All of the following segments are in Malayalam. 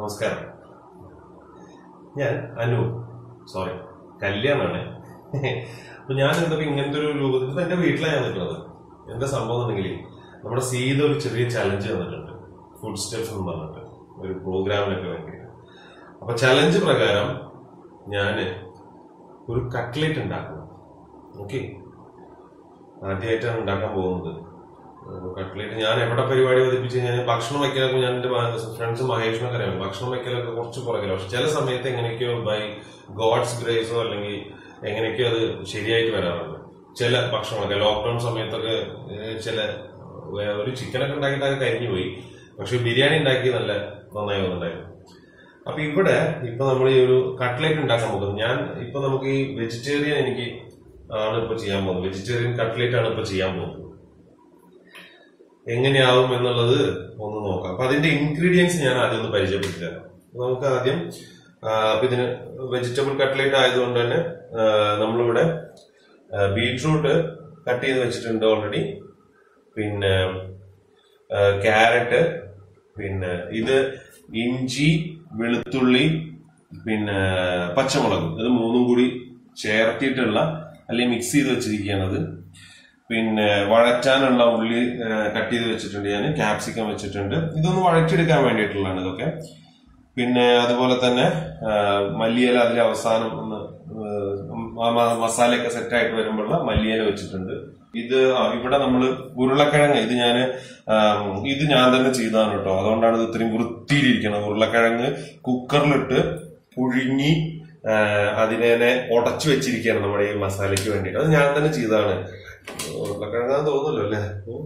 നമസ്കാരം ഞാൻ അനു സോറി കല്യാണാണ് അപ്പൊ ഞാൻ എന്താ ഇങ്ങനത്തെ ഒരു രൂപത്തിൽ ഇത് എന്റെ വീട്ടിലാണ് ഞാൻ നിൽക്കുന്നത് എന്താ സംഭവം എന്നുണ്ടെങ്കിൽ നമ്മുടെ സീത ഒരു ചെറിയ ചലഞ്ച് തന്നിട്ടുണ്ട് ഫുഡ് സ്റ്റെപ്സ് എന്ന് പറഞ്ഞിട്ട് ഒരു പ്രോഗ്രാമിനൊക്കെ വേണ്ടി അപ്പൊ ചലഞ്ച് പ്രകാരം ഞാൻ ഒരു കട്ട്ലേറ്റ് ഉണ്ടാക്കണം ഓക്കെ ആദ്യമായിട്ടാണ് ഉണ്ടാക്കാൻ പോകുന്നത് കട്ട്ലേറ്റ് ഞാൻ എവിടെ പരിപാടി അവതരിപ്പിച്ച് കഴിഞ്ഞാൽ ഭക്ഷണം വയ്ക്കലൊക്കെ ഞാൻ എന്റെ ഫ്രണ്ട്സ് മഹേഷിനൊക്കെ അറിയാം ഭക്ഷണം വയ്ക്കലൊക്കെ കുറച്ച് പുറകില്ല പക്ഷെ ചില സമയത്ത് എങ്ങനെയൊക്കെയോ ബൈ ഗോഡ്സ് ഗ്രേസോ അല്ലെങ്കിൽ എങ്ങനെയൊക്കെയോ അത് ശരിയായിട്ട് വരാറുണ്ട് ചില ഭക്ഷണമൊക്കെ ലോക്ക്ഡൌൺ സമയത്തൊക്കെ ഏഹ്, ചില ഏഹ്, ഒരു ചിക്കനൊക്കെ ഉണ്ടാക്കിയിട്ടൊക്കെ കരിഞ്ഞു പോയി പക്ഷെ ബിരിയാണി ഉണ്ടാക്കി നല്ല നന്നായി വന്നിട്ടുണ്ടായിരുന്നു അപ്പൊ ഇവിടെ ഇപ്പൊ നമ്മൾ ഈ ഒരു കട്ട്ലേറ്റ് ഉണ്ടാക്കാൻ പോകുന്നത് ഞാൻ ഇപ്പൊ നമുക്ക് ഈ വെജിറ്റേറിയൻ എനിക്ക് ആണ് ഇപ്പൊ ചെയ്യാൻ പോകുന്നത് വെജിറ്റേറിയൻ കട്ട്ലേറ്റ് ആണ് ഇപ്പൊ ചെയ്യാൻ പോകുന്നത് എങ്ങനെയാവും എന്നുള്ളത് ഒന്ന് നോക്കാം അപ്പൊ അതിന്റെ ഇൻഗ്രീഡിയൻസ് ഞാൻ ആദ്യം ഒന്ന് പരിചയപ്പെടുത്തി തരാം അപ്പൊ നമുക്ക് ആദ്യം ആ, അപ്പൊ ഇതിന് വെജിറ്റബിൾ കട്ട്ലേറ്റ് ആയതുകൊണ്ട് തന്നെ ആ, നമ്മളിവിടെ ബീട്രൂട്ട് കട്ട് ചെയ്ത് വെച്ചിട്ടുണ്ട് ഓൾറെഡി പിന്നെ ക്യാരറ്റ് പിന്നെ ഇത് ഇഞ്ചി വെളുത്തുള്ളി പിന്നെ പച്ചമുളക് ഇത് മൂന്നും കൂടി ചേർത്തിട്ടുള്ള അല്ലെങ്കിൽ മിക്സ് ചെയ്ത് വെച്ചിരിക്കുകയാണത് പിന്നെ വഴറ്റാനുള്ള ഉള്ളി കട്ട് ചെയ്ത് വെച്ചിട്ടുണ്ട് ഞാൻ ക്യാപ്സിക്കം വെച്ചിട്ടുണ്ട് ഇതൊന്ന് വഴറ്റിയെടുക്കാൻ വേണ്ടിയിട്ടുള്ളതാണ് ഇതൊക്കെ പിന്നെ അതുപോലെ തന്നെ ആ, മല്ലിയില അതിലെ അവസാനം ഒന്ന് ആ, മ- മസാലയൊക്കെ സെറ്റ് ആയിട്ട് വരുമ്പോഴുള്ള മല്ലിയില വെച്ചിട്ടുണ്ട് ഇത് ആ, ഇവിടെ നമ്മൾ ഉരുളക്കിഴങ്ങ് ഇത് ഞാൻ ഇത് ഞാൻ തന്നെ ചെയ്തതാണ് കേട്ടോ അതുകൊണ്ടാണ് ഇത് ഇത്രയും വൃത്തിയിലിരിക്കുന്നത് ഉരുളക്കിഴങ്ങ് കുക്കറിലിട്ട് പുഴുങ്ങി ആ, അതിനെ ഉടച്ചു വെച്ചിരിക്കുകയാണ് നമ്മുടെ ഈ മസാലയ്ക്ക് വേണ്ടിയിട്ട് അത് ഞാൻ തന്നെ ചെയ്തതാണ് ഉരുളക്കിഴങ്ങാന്ന് തോന്നുന്നല്ലോ അല്ലേ ഉം.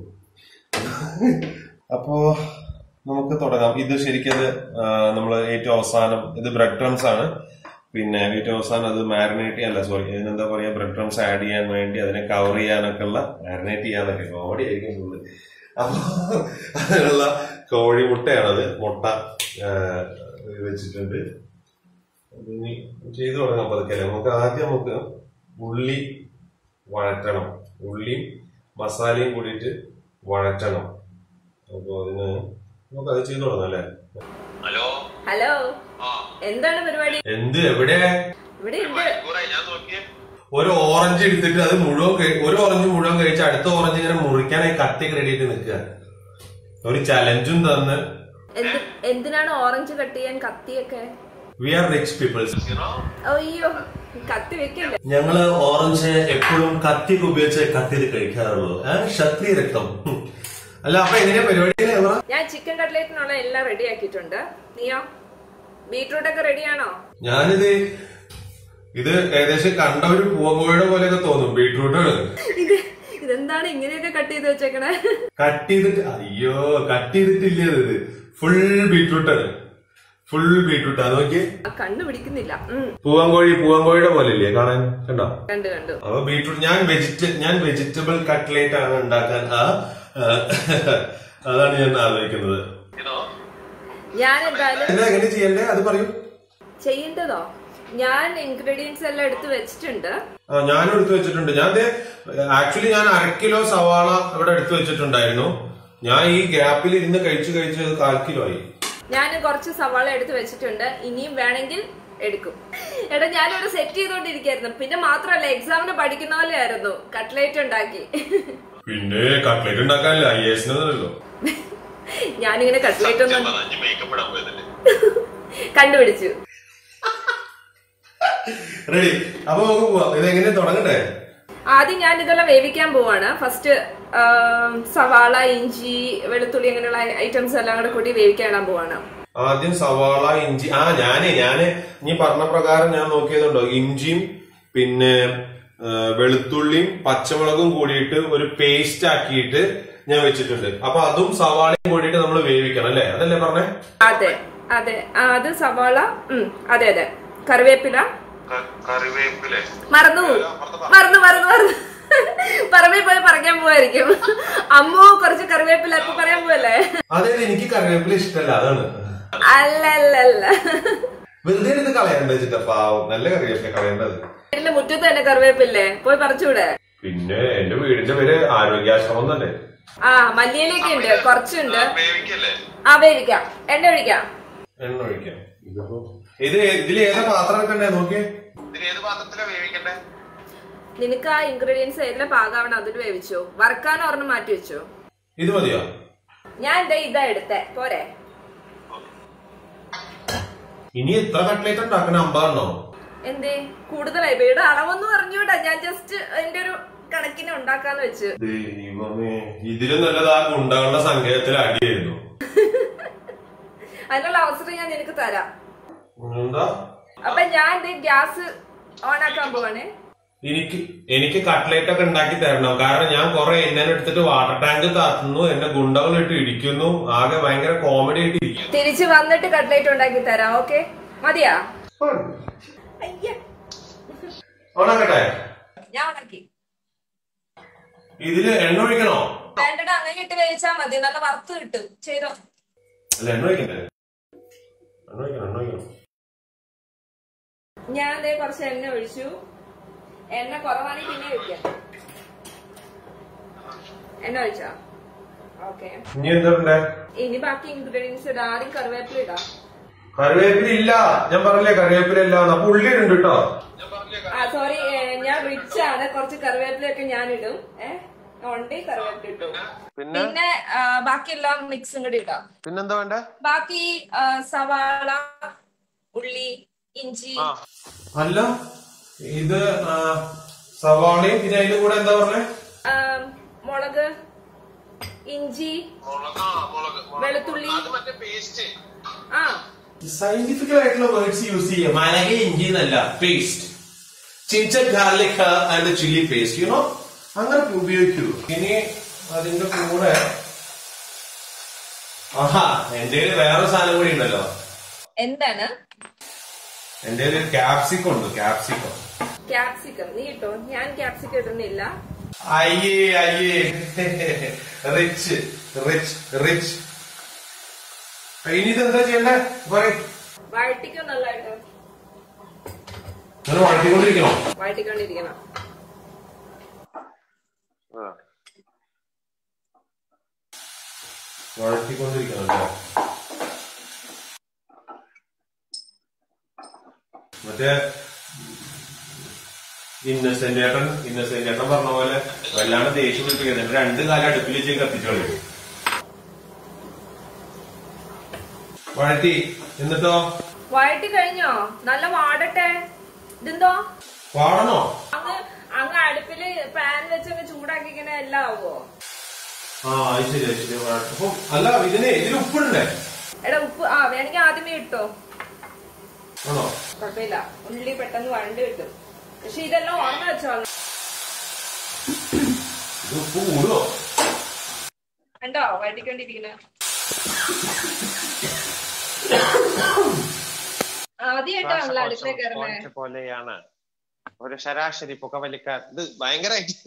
അപ്പോ നമുക്ക് തുടങ്ങാം ഇത് ശരിക്കത് നമ്മൾ ഏറ്റവും അവസാനം ഇത് ബ്രെഡ് ക്രംസ് ആണ് പിന്നെ ഏറ്റവും അവസാനം അത് മാരിനേറ്റ് ചെയ്യാൻ അല്ല സോറി ഇതിനെന്താ പറയാ ബ്രെഡ് ക്രംസ് ആഡ് ചെയ്യാൻ വേണ്ടി അതിനെ കവർ ചെയ്യാനൊക്കെ ഉള്ള മാരിനേറ്റ് ചെയ്യാനൊക്കെ കോടി ആയിരിക്കും കൂടുതൽ അപ്പൊ അതിനുള്ള കോഴിമുട്ടയാണത് മുട്ട ആ, വെച്ചിട്ടുണ്ട് ഇനി ചെയ്തു തുടങ്ങാം പതുക്കെ നമുക്ക് ആദ്യം നമുക്ക് ഉള്ളി വഴറ്റണം ഉള്ളിയും മസാലയും കൂടിയിട്ട് വഴറ്റണം അപ്പൊ അതിന് നമുക്ക് അത് ചെയ്തു തുടങ്ങാം അല്ലേ ഹലോ ഹലോ ആ എന്താണ് പരിപാടി എന്ത് എവിടെ ഇവിടെ ഉണ്ട് മണിക്കൂറായി ഞാൻ നോക്കിയേ ഒരു ഓറഞ്ച് എടുത്തിട്ട് അത് മുഴുവൻ കഴി- ഒരു ഓറഞ്ച് മുഴുവൻ കഴിച്ച് അടുത്ത ഓറഞ്ച് ഇങ്ങനെ മുറിക്കാനായി കത്തി റെഡിയായിട്ട് നിൽക്കുക ഒരു ചലഞ്ചും തന്ന് എന്ത് എന്തിനാണ് ഓറഞ്ച് കട്ട് ചെയ്യാൻ കത്തിയൊക്കെ we are rich peoples zero അയ്യോ കത്തി വെക്കല്ലേ ഞങ്ങള് ഓറഞ്ച് എപ്പോഴും കത്തിയൊക്കെ ഉപയോഗിച്ച് കത്തി കഴിക്കാറുള്ളൂ ഏഹ് ക്ഷത്രിയ രക്തം ഹും. അല്ല അപ്പൊ എങ്ങനെയാ പരിപാടി എവറ? ഞാൻ ചിക്കൻ കട്ട്ലേറ്റിനുള്ള എല്ലാം റെഡി ആക്കിയിട്ടുണ്ട് നീയോ ബീട്രൂട്ട് ഒക്കെ റെഡിയാണോ ഞാനിത് ഇത് ഏകദേശം കണ്ട ഒരു പൂവങ്കോയുടെ പോലെയൊക്കെ തോന്നും ബീട്രൂട്ട് ഇത് ഇതെന്താണ് ഇങ്ങനെയൊക്കെ കട്ട് ചെയ്ത് വെച്ചേക്കണേ കട്ട് ചെയ്തിട്ട് അയ്യോ കട്ട് ചെയ്തിട്ടില്ല ഇത് ഫുൾ ബീട്രൂട്ട് ആണ് ഫുൾ ബീട്രൂട്ട് അത് നോക്കി ആ, കണ്ണ് പിടിക്കുന്നില്ല ഉം, പൂവങ്കോഴി പൂവങ്കോഴിയുടെ പോലെ ഇല്ലേ കാണാൻ കണ്ടോ കണ്ടു കണ്ടു അപ്പൊ ബീട്രൂട്ട് ഞാൻ വെജിറ്റ ഞാൻ വെജിറ്റബിൾ കട്ട്ലേറ്റ് ആണ് ഉണ്ടാക്കാൻ ആ ആ, അതാണ് ഞാൻ ആലോചിക്കുന്നത് ഇതോ ഞാൻ എന്തായാലും എന്താ എങ്ങനെ ചെയ്യണ്ടേ അത് പറയൂ ചെയ്യേണ്ടതോ ഞാൻ ഇൻഗ്രീഡിയൻസ് എല്ലാം എടുത്ത് വെച്ചിട്ടുണ്ട് ആ ഞാനും എടുത്തു വെച്ചിട്ടുണ്ട് ഞാൻ ആക്ച്വലി ഞാൻ അര കിലോ സവാള ഇവിടെ എടുത്തു വെച്ചിട്ടുണ്ടായിരുന്നു ഞാൻ ഈ ഗ്യാപ്പിൽ ഇരുന്ന് കഴിച്ചു കഴിച്ച് അത് കാൽ കിലോ ആയി ഞാൻ കുറച്ച് സവാള എടുത്ത് വെച്ചിട്ടുണ്ട് ഇനിയും വേണമെങ്കിൽ എടുക്കും എടാ ഞാനിവിടെ സെറ്റ് ചെയ്തോണ്ടിരിക്കായിരുന്നു പിന്നെ മാത്രമല്ല എക്സാമിന് പഠിക്കുന്ന പോലെ ആയിരുന്നു കട്ട്ലേറ്റ് ഉണ്ടാക്കി പിന്നെ കട്ട്ലേറ്റ് ഉണ്ടാക്കാനല്ല ഐ എസിനല്ലോ ഞാനിങ്ങനെ കട്ട്ലേറ്റ് സത്യം ഒന്നും പറ അഞ്ച് മേക്കപ്പ് ഇടാൻ പോയതല്ലേ കണ്ടുപിടിച്ചു റെഡി അപ്പൊ നമുക്ക് പോവാം ഇത് എങ്ങനെ തുടങ്ങട്ടെ ആദ്യം ഞാൻ ഇതെല്ലാം വേവിക്കാൻ പോവാണ് ഫസ്റ്റ് സവാള ഇഞ്ചി വെളുത്തുള്ളി അങ്ങനെയുള്ള ഐറ്റംസ് എല്ലാം കൂടെ കൂടി വേവിക്കാൻ ഇടാൻ പോവാണ് ആദ്യം സവാള ഇഞ്ചി ആ ഞാനേ ഞാന് നീ പറഞ്ഞ പ്രകാരം ഞാൻ നോക്കിയതുണ്ടോ ഇഞ്ചിയും പിന്നെ ആ, വെളുത്തുള്ളിയും പച്ചമുളകും കൂടിയിട്ട് ഒരു പേസ്റ്റ് ആക്കിയിട്ട് ഞാൻ വെച്ചിട്ടുണ്ട് അപ്പൊ അതും സവാളയും കൂടിയിട്ട് നമ്മൾ വേവിക്കണം അല്ലേ അതല്ലേ പറഞ്ഞേ അതെ അതെ ആ, അത് സവാള ഉം അതെ അതെ കറിവേപ്പില ക- കറിവേപ്പിലെ മറന്നു മറന്നു മറന്നു മറന്നു പറമ്പിൽ പോയി പറിക്കാൻ പോവായിരിക്കും അമ്മു കുറച്ച് കറിവേപ്പില ഇപ്പൊ പറയാൻ പോവല്ലേ അതായത് എനിക്ക് കറിവേപ്പില ഇഷ്ടമല്ല അതാണ് അല്ല അല്ല അല്ല വെറുതെ എടുത്ത് കളയണ്ട വെച്ചിട്ടാ പാവം നല്ല കറിവേപ്പില കളയേണ്ടത് വീട്ടിലെ മുറ്റത്ത് തന്നെ കറിവേപ്പില്ലേ പോയി പറിച്ചൂടെ പിന്നെ എന്റെ വീടിന്റെ പേര് ആരോഗ്യാശ്രമം തന്നെ ആ മല്ലിയിലൊക്കെ ഉണ്ട് കുറച്ചുണ്ട് വേവിക്കല്ലേ ആ വേവിക്കാം എണ്ണ ഒഴിക്കാം എണ്ണ ഒഴിക്കാം ഇതിപ്പോ ഇത് ഇതിൽ ഏതാ പാത്രം വെക്കണ്ടേ നോക്കിയേ ഇതിന് ഏത് പാത്രത്തിലാ വേവിക്കണ്ടേ നിനക്ക് ആ ഇൻഗ്രീഡിയൻസ് എല്ലാം പാകാവണം അതിൽ വേവിച്ചോ വറുക്കാൻ ഒരെണ്ണം മാറ്റി വെച്ചോ ഇത് മതിയോ ഞാൻ ദേ ഇതാ എടുത്തേ പോരെ ഇനി എത്ര കട്ട്ലേറ്റ് ഉണ്ടാക്കണ അമ്പാണോ എന്തേ കൂടുതലായി വീട് അളവൊന്നും അറിഞ്ഞൂടാ ഞാൻ ജസ്റ്റ് എന്റെ ഒരു കണക്കിന് ഉണ്ടാക്കാന്ന് വെച്ച് ദൈവമേ ഇതിലും നല്ലത് ആ ഗുണ്ടകളുടെ സംഖ്യത്തിൽ അടിയായിരുന്നു അതിനുള്ള അവസരം ഞാൻ നിനക്ക് തരാം എന്താ അപ്പൊ ഞാൻ ദേ ഗ്യാസ് ഓൺ ആക്കാൻ പോവാണേ എനിക്ക് എനിക്ക് കട്ട്ലേറ്റ് ഒക്കെ ഉണ്ടാക്കി തരണം കാരണം ഞാൻ കുറെ എണ്ണ എടുത്തിട്ട് വാട്ടർ ടാങ്ക് താത്തുന്നു എന്റെ ഗുണ്ടകളിട്ട് ഇടിക്കുന്നു ആകെ ഭയങ്കര കോമഡി ആയിട്ട് ഇരിക്കും തിരിച്ച് വന്നിട്ട് കട്ട്ലേറ്റ് ഉണ്ടാക്കി തരാം ഓക്കെ മതിയാ അയ്യ ഓണാക്കട്ടെ ഞാൻ ഉണ്ടാക്കി ഇതില് എണ്ണ ഒഴിക്കണോ വേണ്ടട അങ്ങനെ ഇട്ട് വേവിച്ചാ മതി നല്ല വറുത്ത് കിട്ടും ചെയ്തോ അല്ല എണ്ണ ഒഴിക്കണ്ടേ എണ്ണ ഒഴിക്കണം എണ്ണ ഒഴിക്കണം ഞാൻ ദേ കുറച്ച് എണ്ണ ഒഴിച്ചു എണ്ണ കുറവാണെങ്കിൽ പിന്നെ ഒഴിക്കാം എണ്ണ ഒഴിച്ചോ ഓക്കെ ഇനി എന്താ ഇനി ബാക്കി ഇൻഗ്രീഡിയൻസ് ഇടാം ആദ്യം കറിവേപ്പില ഇടാം കറിവേപ്പില ഇല്ല ഞാൻ പറഞ്ഞില്ലേ കറിവേപ്പില ഇല്ല അപ്പൊ ഉള്ളി ഉണ്ട് കേട്ടോ ആ സോറി ഞാൻ റിച്ച് ആണ് കുറച്ച് കറിവേപ്പിലൊക്കെ ഞാൻ ഇടും ഏഹ് ഉണ്ട് കറിവേപ്പില ഇട്ടു പിന്നെ പിന്നെ ആ, ബാക്കിയെല്ലാം മിക്സും കൂടി ഇടാം പിന്നെന്താ വേണ്ടേ ബാക്കി ആ, സവാള ഉള്ളി ഇഞ്ചി ആ അല്ല ഇത് ആ, സവാളയും പിന്നെ അതിന്റെ കൂടെ എന്താ പറഞ്ഞേ ആ, മുളക് ഇഞ്ചി മുളക് ആ മുളക് മുളക്. വെളുത്തുള്ളി അത് മറ്റേ പേസ്റ്റ് ആ സയന്റിഫിക്കൽ ആയിട്ടുള്ള വേർഡ്സ് യൂസ് ചെയ്യുക മലക ഇഞ്ചി എന്നല്ല പേസ്റ്റ് ചിഞ്ച garlic and chilli paste you know അങ്ങനെ ഉപയോഗിക്കൂ ഇനി അതിന്റെ കൂടെ ആഹാ എന്റെ കയ്യിൽ വേറെ സാധനം കൂടി ഉണ്ടല്ലോ എന്താണ് എന്റെ കയ്യിൽ ക്യാപ്സിക്കം ഉണ്ട് ക്യാപ്സിക്കം ക്യാപ്സിക്കം നീ ഇട്ടോ ഞാൻ ക്യാപ്സിക്കം ഇടുന്നില്ല അയ്യേ അയ്യേ റിച്ച് റിച്ച് റിച്ച് ഇനി ഇതെന്താ ചെയ്യണ്ടേ പറയും വഴട്ടിക്കോ നല്ലതായിട്ട് അങ്ങനെ വളർത്തിക്കൊണ്ടിരിക്കണോ വഴട്ടിക്കൊണ്ടിരിക്കണം ആ. വളർത്തിക്കൊണ്ടിരിക്കണം അല്ലേ മറ്റേ ഇന്നസെന്റ് ഏട്ടൻ ഇന്നസെന്റ് ഏട്ടൻ പറഞ്ഞ പോലെ വല്ലാണ്ട് ദേഷ്യം പിടിപ്പിക്കുന്നത് രണ്ട് കാലം അടുപ്പിൽ വെച്ച് കത്തിച്ചോളൂ വഴറ്റി എന്നിട്ടോ വഴട്ടി കഴിഞ്ഞോ നല്ല വാടട്ടെ ഇതെന്തോ പാടണോ അങ്ങ് അങ്ങ് അടുപ്പില് പാൻ വെച്ചങ്ങ് ചൂടാക്കിക്കണ എല്ലാം ആവോ ആ അത് ശരി അത് ശരി വഴ- അപ്പൊ അല്ല ഇതിന് ഇതിൽ ഉപ്പുണ്ടേ എടാ ഉപ്പ് ആ വേണമെങ്കിൽ ആദ്യമേ ഇട്ടോ ആണോ കുഴപ്പമില്ല ഉള്ളി പെട്ടെന്ന് വഴണ്ട് കിട്ടും പക്ഷെ ഇതെല്ലാം ഓർമ്മ വെച്ചോ ഇത് ഉപ്പ് കൂടുവോ കണ്ടോ വഴട്ടിക്കൊണ്ടിരിക്കുന്ന ആദ്യമായിട്ടാണല്ലോ അടുക്കള കയറുന്നത് സ്പോഞ്ച് പോലെയാണ് ഒരു ശരാശരി പുകവലിക്കാർ ഇത് ഭയങ്കരമായിട്ട്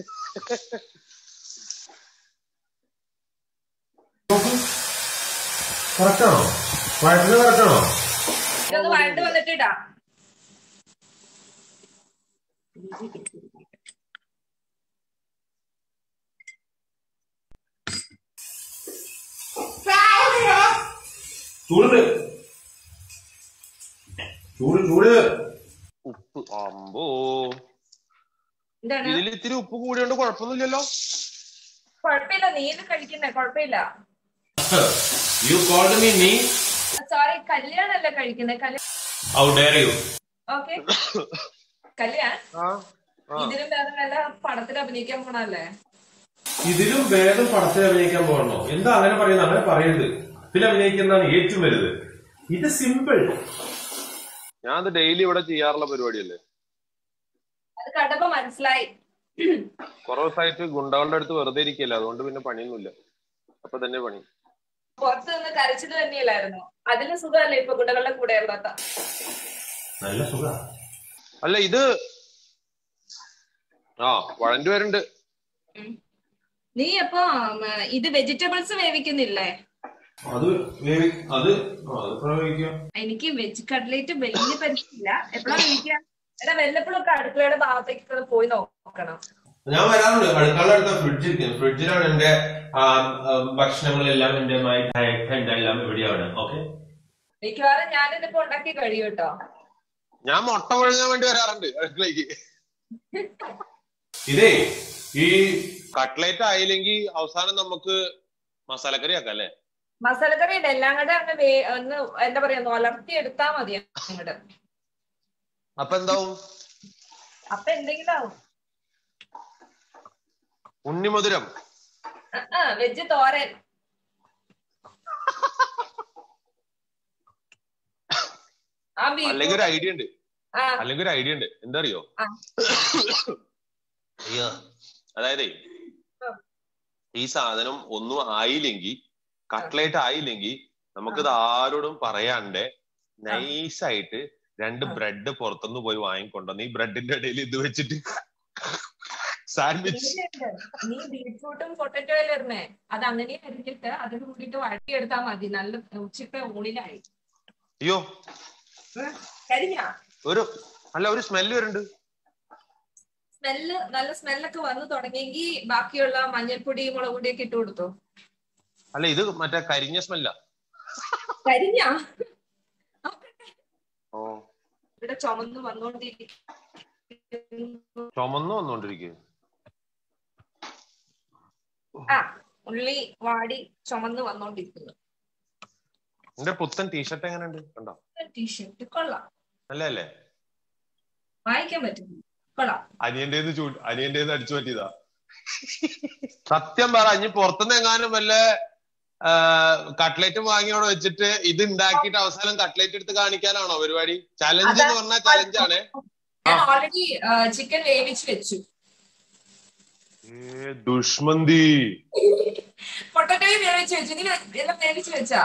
കറക്റ്റാണോ വഴറ്റുന്നത് കറക്റ്റാണോ ഇതൊന്ന് വഴണ്ട് വന്നിട്ട് ഇടാം ചൂടുണ്ട് ചൂട് ചൂട് ഉപ്പ് അമ്പോ എന്താണ് ഇതിൽ ഇത്തിരി ഉപ്പ് കൂടിയോണ്ട് കുഴപ്പമൊന്നുമില്ലല്ലോ കുഴപ്പമില്ല നീ ഇത് കഴിക്കുന്നേ കുഴപ്പമില്ല യു കോൾഡ് മീ നീ സോറി കല്യാണല്ലേ കഴിക്കുന്നേ കല്യാണം how dare you okay Kalyan ആ ആ. ഇതിലും വേറെ വല്ല പടത്തിൽ അഭിനയിക്കാൻ പോണല്ലേ ഇതിലും ഭേദം പടത്തിൽ അഭിനയിക്കാൻ പോകണോ എന്താ അങ്ങനെ പറയുന്നത് അങ്ങനെ പറയരുത് ഇതിൽ അഭിനയിക്കുന്നതാണ് ഏറ്റവും വലുത് ഇത് സിമ്പിൾ ഞാൻ അത് ഡെയിലി ഇവിടെ ചെയ്യാറുള്ള പരിപാടിയല്ലേ അത് കണ്ടപ്പോ മനസ്സിലായി കുറെ ദിവസമായിട്ട് ഗുണ്ടകളുടെ അടുത്ത് വെറുതെ ഇരിക്കല്ല അതുകൊണ്ട് പിന്നെ പണിയൊന്നുമില്ല അപ്പൊ തന്നെ പണി പുറത്ത് നിന്ന് കരച്ചിൽ തന്നെയല്ലായിരുന്നു അതിന് സുഖമല്ലേ ഇപ്പൊ കുട്ടികളുടെ കൂടെ ഉള്ളത നല്ല സുഖ അല്ല ഇത് ആ വഴണ്ടു വരുന്നുണ്ട് നീ അപ്പൊ ഉം, ഇത് വെജിറ്റബിൾസ് വേവിക്കുന്നില്ലേ അത് വേവി അത് ആ, അത് പ്രയോഗിക്കാം എനിക്ക് വെജ് കട്ട്ലേറ്റ് വലിയ പരിചയമില്ല എപ്പോഴാ വേവിക്കുക എടാ വല്ലപ്പോഴൊക്കെ അടുക്കളയുടെ ഭാഗത്തേക്ക് പോയി നോക്കണം ഞാൻ വരാറുണ്ട് അടുക്കള അടുത്ത ഫ്രിഡ്ജ് ഇരിക്കുന്നു ഫ്രിഡ്ജിലാണ് എന്റെ ആ, ആ, ഭക്ഷണങ്ങളെല്ലാം എന്റെ മൈ ഡയറ്റ് എന്റെ എല്ലാം ഇവിടെയാണ് ഓക്കെ മിക്കവാറും ഞാനിതിപ്പോ ഉണ്ടാക്കി കഴിയും കേട്ടോ ഞാൻ മുട്ട പുഴുങ്ങാൻ വേണ്ടി വരാറുണ്ട് അടുക്കളയ്ക്ക് ഇതേ ഈ കട്ട്ലേറ്റ് ആയില്ലെങ്കിൽ അവസാനം നമുക്ക് മസാലക്കറി ആക്കാം അല്ലേ മസാലക്കറിയുടെ എല്ലാം കൂടെ ഒന്ന് വേ- ഒന്ന് എന്താ പറയാ ഒന്ന് വളർത്തി എടുത്താ മതി അങ്ങോട്ട് അപ്പൊ എന്താവും അപ്പൊ എന്തെങ്കിലും ആവും ഉണ്ണിമധുരം ആ വെജ് തോരൻ ആ അല്ലെങ്കിൽ ഒരു ബീറ്റ്റൂട്ട് ഐഡിയ ഉണ്ട് ആ അല്ലെങ്കിൽ ഒരു ഐഡിയ ഉണ്ട് എന്താ അറിയോ ആ. അയ്യോ അതായത് ആ. ഈ സാധനം ഒന്നും ആയില്ലെങ്കിൽ കട്ട്ലേറ്റ് ആയില്ലെങ്കിൽ നമുക്കിത് ആരോടും പറയാണ്ട് നൈസായിട്ട് രണ്ട് ആ. ബ്രെഡ് പുറത്തുനിന്ന് പോയി വാങ്ങിക്കൊണ്ടുവന്ന് ഈ ബ്രെഡിന്റെ ഇടയിൽ ഇത് വെച്ചിട്ട് സാൻഡ്വിച്ച് ഇതിലുണ്ട്. നീ ബീറ്റ്റൂട്ടും പൊട്ടറ്റോയിലും ഇരുന്നേ അത് അങ്ങനെ അരിഞ്ഞിട്ട് അതിന് കൂടിയിട്ട് വഴട്ടിയെടുത്താൽ മതി നല്ല ഉച്ചത്തെ ഊണിലായി അയ്യോ കരിഞ്ഞ ഒരു അല്ല ഒരു സ്മെല്ല് വരുന്നുണ്ട് സ്മെല്ല് നല്ല സ്മെല്ലൊക്കെ വന്നു തുടങ്ങിയെങ്കിൽ ബാക്കിയുള്ള മഞ്ഞൾപ്പൊടി മുളക് പൊടിയൊക്കെ ഇട്ട് കൊടുത്തു അല്ല ഇത് മറ്റേ കരിഞ്ഞ സ്മെല്ല കരിഞ്ഞ ഓ ഇവിടെ ചുമന്ന് വന്നോണ്ടിരിക്കും ചുമന്നു വന്നോണ്ടിരിക്കുക ആ ഉള്ളി വാടി ചുമന്ന് വന്നോണ്ടിരിക്കുന്നു എന്റെ പുത്തൻ ടീഷർട്ട് എങ്ങനെയുണ്ട് കണ്ടോ ടീഷർട്ട് കൊള്ളാം അല്ലേ അല്ലേ വായിക്കാൻ പറ്റും കൊള്ളാം അനിയന്റെ ചൂ അനിയന്റെ അടിച്ചു പറ്റിയതാ സത്യം പറ ഇനി പുറത്തുനിന്ന് എങ്ങാനും വല്ല കട്ട്ലേറ്റ് വാങ്ങിയോടെ വെച്ചിട്ട് ഇത് ഉണ്ടാക്കിയിട്ട് അവസാനം കട്ട്ലേറ്റ് എടുത്ത് കാണിക്കാനാണോ പരിപാടി ചലഞ്ച് എന്ന് പറഞ്ഞാൽ ചലഞ്ചാണ് ഞാൻ ഓൾറെഡി ചിക്കൻ വേവിച്ച് വെച്ചു ഏ ദുഷ്മന്തി പൊട്ടറ്റോയും വേവിച്ച് വെച്ചു നീ എല്ലാം വേവിച്ച് വെച്ചാ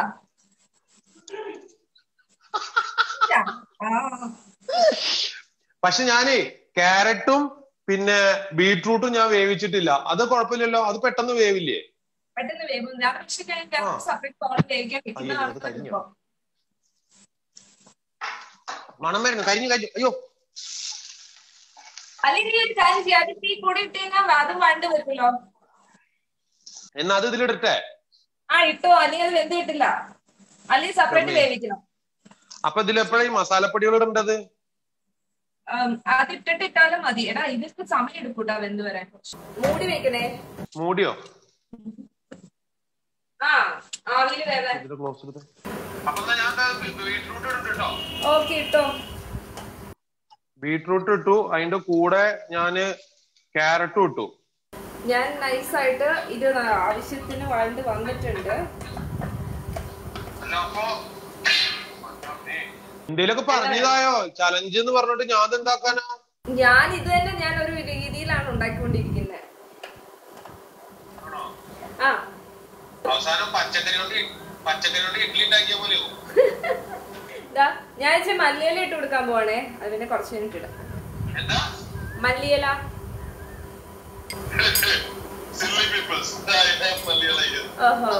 ആ പക്ഷെ ഞാനേ ക്യാരറ്റും പിന്നെ ബീട്രൂട്ടും ഞാൻ വേവിച്ചിട്ടില്ല അത് കുഴപ്പമില്ലല്ലോ അത് പെട്ടെന്ന് വേവില്ലേ പെട്ടെന്ന് വേവും ഞാൻ പക്ഷെ ആ. സെപ്പറേറ്റ് തോരൻ വേവിക്കാൻ അയ്യോ, അത് കരിഞ്ഞോ? വെക്കുന്ന മണം വരുന്നു കരിഞ്ഞു കരിഞ്ഞു അയ്യോ അല്ലെങ്കിൽ ഒരു കാര്യം ചെയ്യാം അത് തീ കൂടി ഇട്ട് കഴിഞ്ഞാൽ അതും വണ്ട് വരുമല്ലോ എന്നാ അത് ഇതിലിടട്ടെ ആ ഇട്ടോ അല്ലെങ്കിൽ അത് വെന്ത് കിട്ടില്ല അല്ലെങ്കിൽ സെപ്പറേറ്റ് തന്നെ. വേവിക്കണം അപ്പൊ ഇതിലെപ്പോഴാ ഈ മസാലപ്പൊടികൾ ഇടേണ്ടത് ഉം, അത് ഇട്ടിട്ട് ഇട്ടാലും മതി എടാ ഇതിക്ക് സമയം എടുക്കൂട്ടാ വെന്ത് വരാൻ മൂടി വെക്കണേ മൂടിയോ ആ ആവിയില് വേറെ ഇതിന്റെ ക്ലോസ് എടുത്ത് അപ്പൊ എന്നാ ഞാൻ ബീട്രൂട്ട് ഇട്ടോ ഓക്കെ ഇട്ടോ ബീട്രൂട്ട് ഇട്ടു അതിന്റെ കൂടെ ഞാന് ക്യാരറ്റും ഇട്ടു ഞാൻ നൈസായിട്ട് ഇത് ആവശ്യത്തിന് വഴണ്ട് വന്നിട്ടുണ്ട് എന്തേലൊക്കെ പറഞ്ഞതായോ ചലഞ്ച് എന്ന് പറഞ്ഞിട്ട് ഞാൻ എന്താക്കാനാ ഞാൻ ഇത് തന്നെ ഞാൻ ഒരു രീതിയിലാണ് ഉണ്ടാക്കിക്കൊണ്ടിരിക്കുന്നത് ആ അവസാനം പച്ചക്കറി കൊണ്ട് പച്ചക്കറി കൊണ്ട് ഇഡ്ഡലി ഉണ്ടാക്കിയ പോലെയോ ദാ, ഞാൻ ഇച്ചിരി മല്ലിയില ഇട്ട് കൊടുക്കാൻ പോവാണേ അത് പിന്നെ കുറച്ച് മിനിറ്റ് ഇടാം എന്താ മല്ലിയില സില്ലി പീപ്പിൾസ് ഓഹോ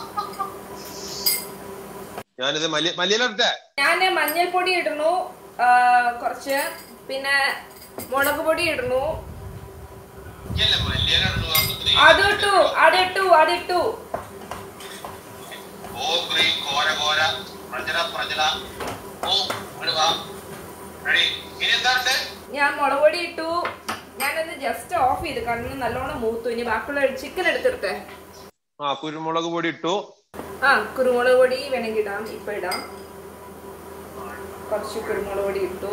ഞാനിത് മല്ലി മല്ലിയില ഇട്ടേ ഞാൻ മഞ്ഞൾപ്പൊടി ഇടുന്നു ആ, കുറച്ച് പിന്നെ മുളക് പൊടി ഇടുന്നു മല്ലിയില അതിട്ടു അതിട്ടു അതിട്ടു ഓ ഗ്രീൻ കോര കോര പ്രജല പ്രജല ഓ വാ റെഡി ഇനി എന്താ ഞാൻ മുളക് പൊടി ഇട്ടു ഞാനത് ജസ്റ്റ് ഓഫ് ചെയ്ത് കാരണം നല്ലോണം മൂത്തു ഇനി ബാക്കിയുള്ള ചിക്കൻ എടുത്തിട്ടെ ആ കുരുമുളക് പൊടി ഇട്ടു ആ കുരുമുളക് പൊടി വേണമെങ്കിൽ ഇടാം ഇപ്പൊ ഇടാം കുറച്ച് കുരുമുളക് പൊടി ഇട്ടു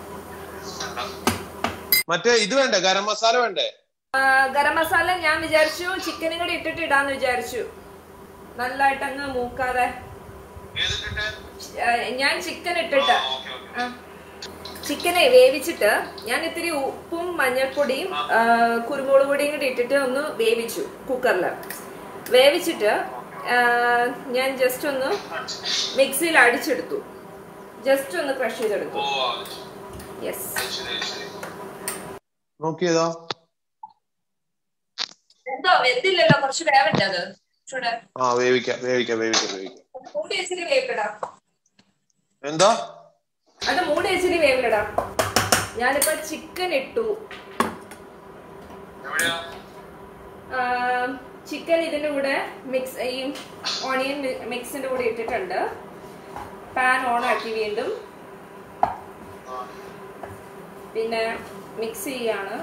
മറ്റേ ഇത് വേണ്ടേ ഗരം മസാല വേണ്ടേ ആ, ഗരം മസാല ഞാൻ വിചാരിച്ചു ചിക്കനും കൂടി ഇട്ടിട്ട് ഇടാന്ന് വിചാരിച്ചു നല്ലതായിട്ട് അങ്ങ് മൂക്കാതെ ആ, ഞാൻ ചിക്കൻ ഇട്ടിട്ട് ആ. ചിക്കനെ വേവിച്ചിട്ട് ഞാൻ ഇത്തിരി ഉപ്പും മഞ്ഞൾപ്പൊടിയും ആ, കുരുമുളക് പൊടിയും കൂടി ഇട്ടിട്ട് ഒന്ന് വേവിച്ചു കുക്കറിൽ വേവിച്ചിട്ട് ആ, ഞാൻ ജസ്റ്റ് ഒന്ന് മിക്സിയിൽ അടിച്ചെടുത്തു ജസ്റ്റ് ഒന്ന് ക്രഷ് ചെയ്തെടുത്തു യെസ് നോക്കിയതോ എന്തോ വെന്തില്ലല്ലോ കുറച്ച് വേവണ്ടേ അത് ചൂട് ആ വേവിക്കാം വേവിക്കാം വേവിക്കാം വേവിക്കാം മൂടി വെച്ചിട്ട് വേവിക്കടാ എന്താ അത് മൂടി വെച്ചിട്ട് വേവിക്കടാ ഞാനിപ്പോ ചിക്കൻ ഇട്ടു ചിക്കൻ ഇതിന്റെ കൂടെ മിക്സ് ഈ ഓണിയൻ മിക്സിന്റെ കൂടെ ഇട്ടിട്ടുണ്ട് പാൻ ഓൺ ആക്കി വീണ്ടും പിന്നെ മിക്സ് ചെയ്യാണ്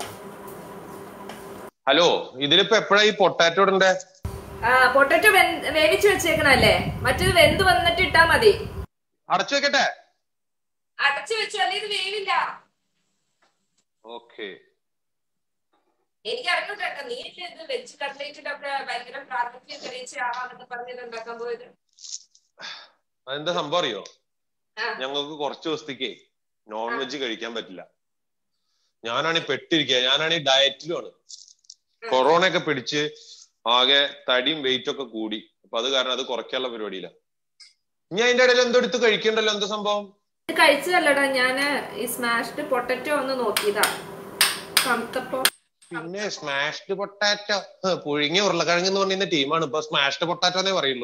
ഹലോ ഇതിലിപ്പോ എപ്പോഴാ ഈ പൊട്ടാറ്റോ ഇടണ്ടേ പൊട്ടറ്റോ വേവിച്ച് വെച്ചേക്കണല്ലേ മറ്റേത് വെന്ത് വന്നിട്ട് ഇട്ടാ മതി അടച്ചു വെക്കട്ടെ അടച്ചു വെച്ചു അല്ലെ ഇത് വേവില്ല ഓക്കെ എനിക്ക് അറിഞ്ഞൂട്ടോ നീ അല്ലേ ഇത് വെജ് കട്ട്ലേറ്റിന്റെ ഭയങ്കര പ്രാർത്ഥന തെളിയിച്ച ആളാന്നൊക്കെ പറഞ്ഞത് ഉണ്ടാക്കാൻ പോയത് അതെന്താ സംഭവം അറിയോ ആ. ഞങ്ങൾക്ക് കുറച്ച് ദിവസത്തേക്ക് നോൺ വെജ് കഴിക്കാൻ പറ്റില്ല ഞാനാണ് ഈ പെട്ടിരിക്കുക ഞാനാണ് ഈ ഡയറ്റിലുമാണ് കൊറോണ ഒക്കെ പിടിച്ച് ആകെ തടിയും വെയിറ്റും ഒക്കെ കൂടി അപ്പൊ അത് കാരണം അത് കുറയ്ക്കാനുള്ള പരിപാടിയില്ല ഇനി അതിന്റെ ഇടയിൽ എന്തോ എടുത്ത് കഴിക്കണ്ടല്ലോ എന്താ സംഭവം ഇത് കഴിച്ചതല്ലടാ ഞാന് ഈ സ്മാഷ്ഡ് പൊട്ടറ്റോ ഒന്ന് നോക്കിയതാ തണുത്തപ്പോ പിന്നെ സ്മാഷ്ഡ് പൊട്ടാറ്റോ പുഴുങ്ങിയ ഉരുളക്കിഴങ്ങ് എന്ന് പറയുന്ന ടീമാണ് ഇപ്പൊ സ്മാഷ്ഡ് പൊട്ടാറ്റോ എന്നേ പറയുള്ളൂ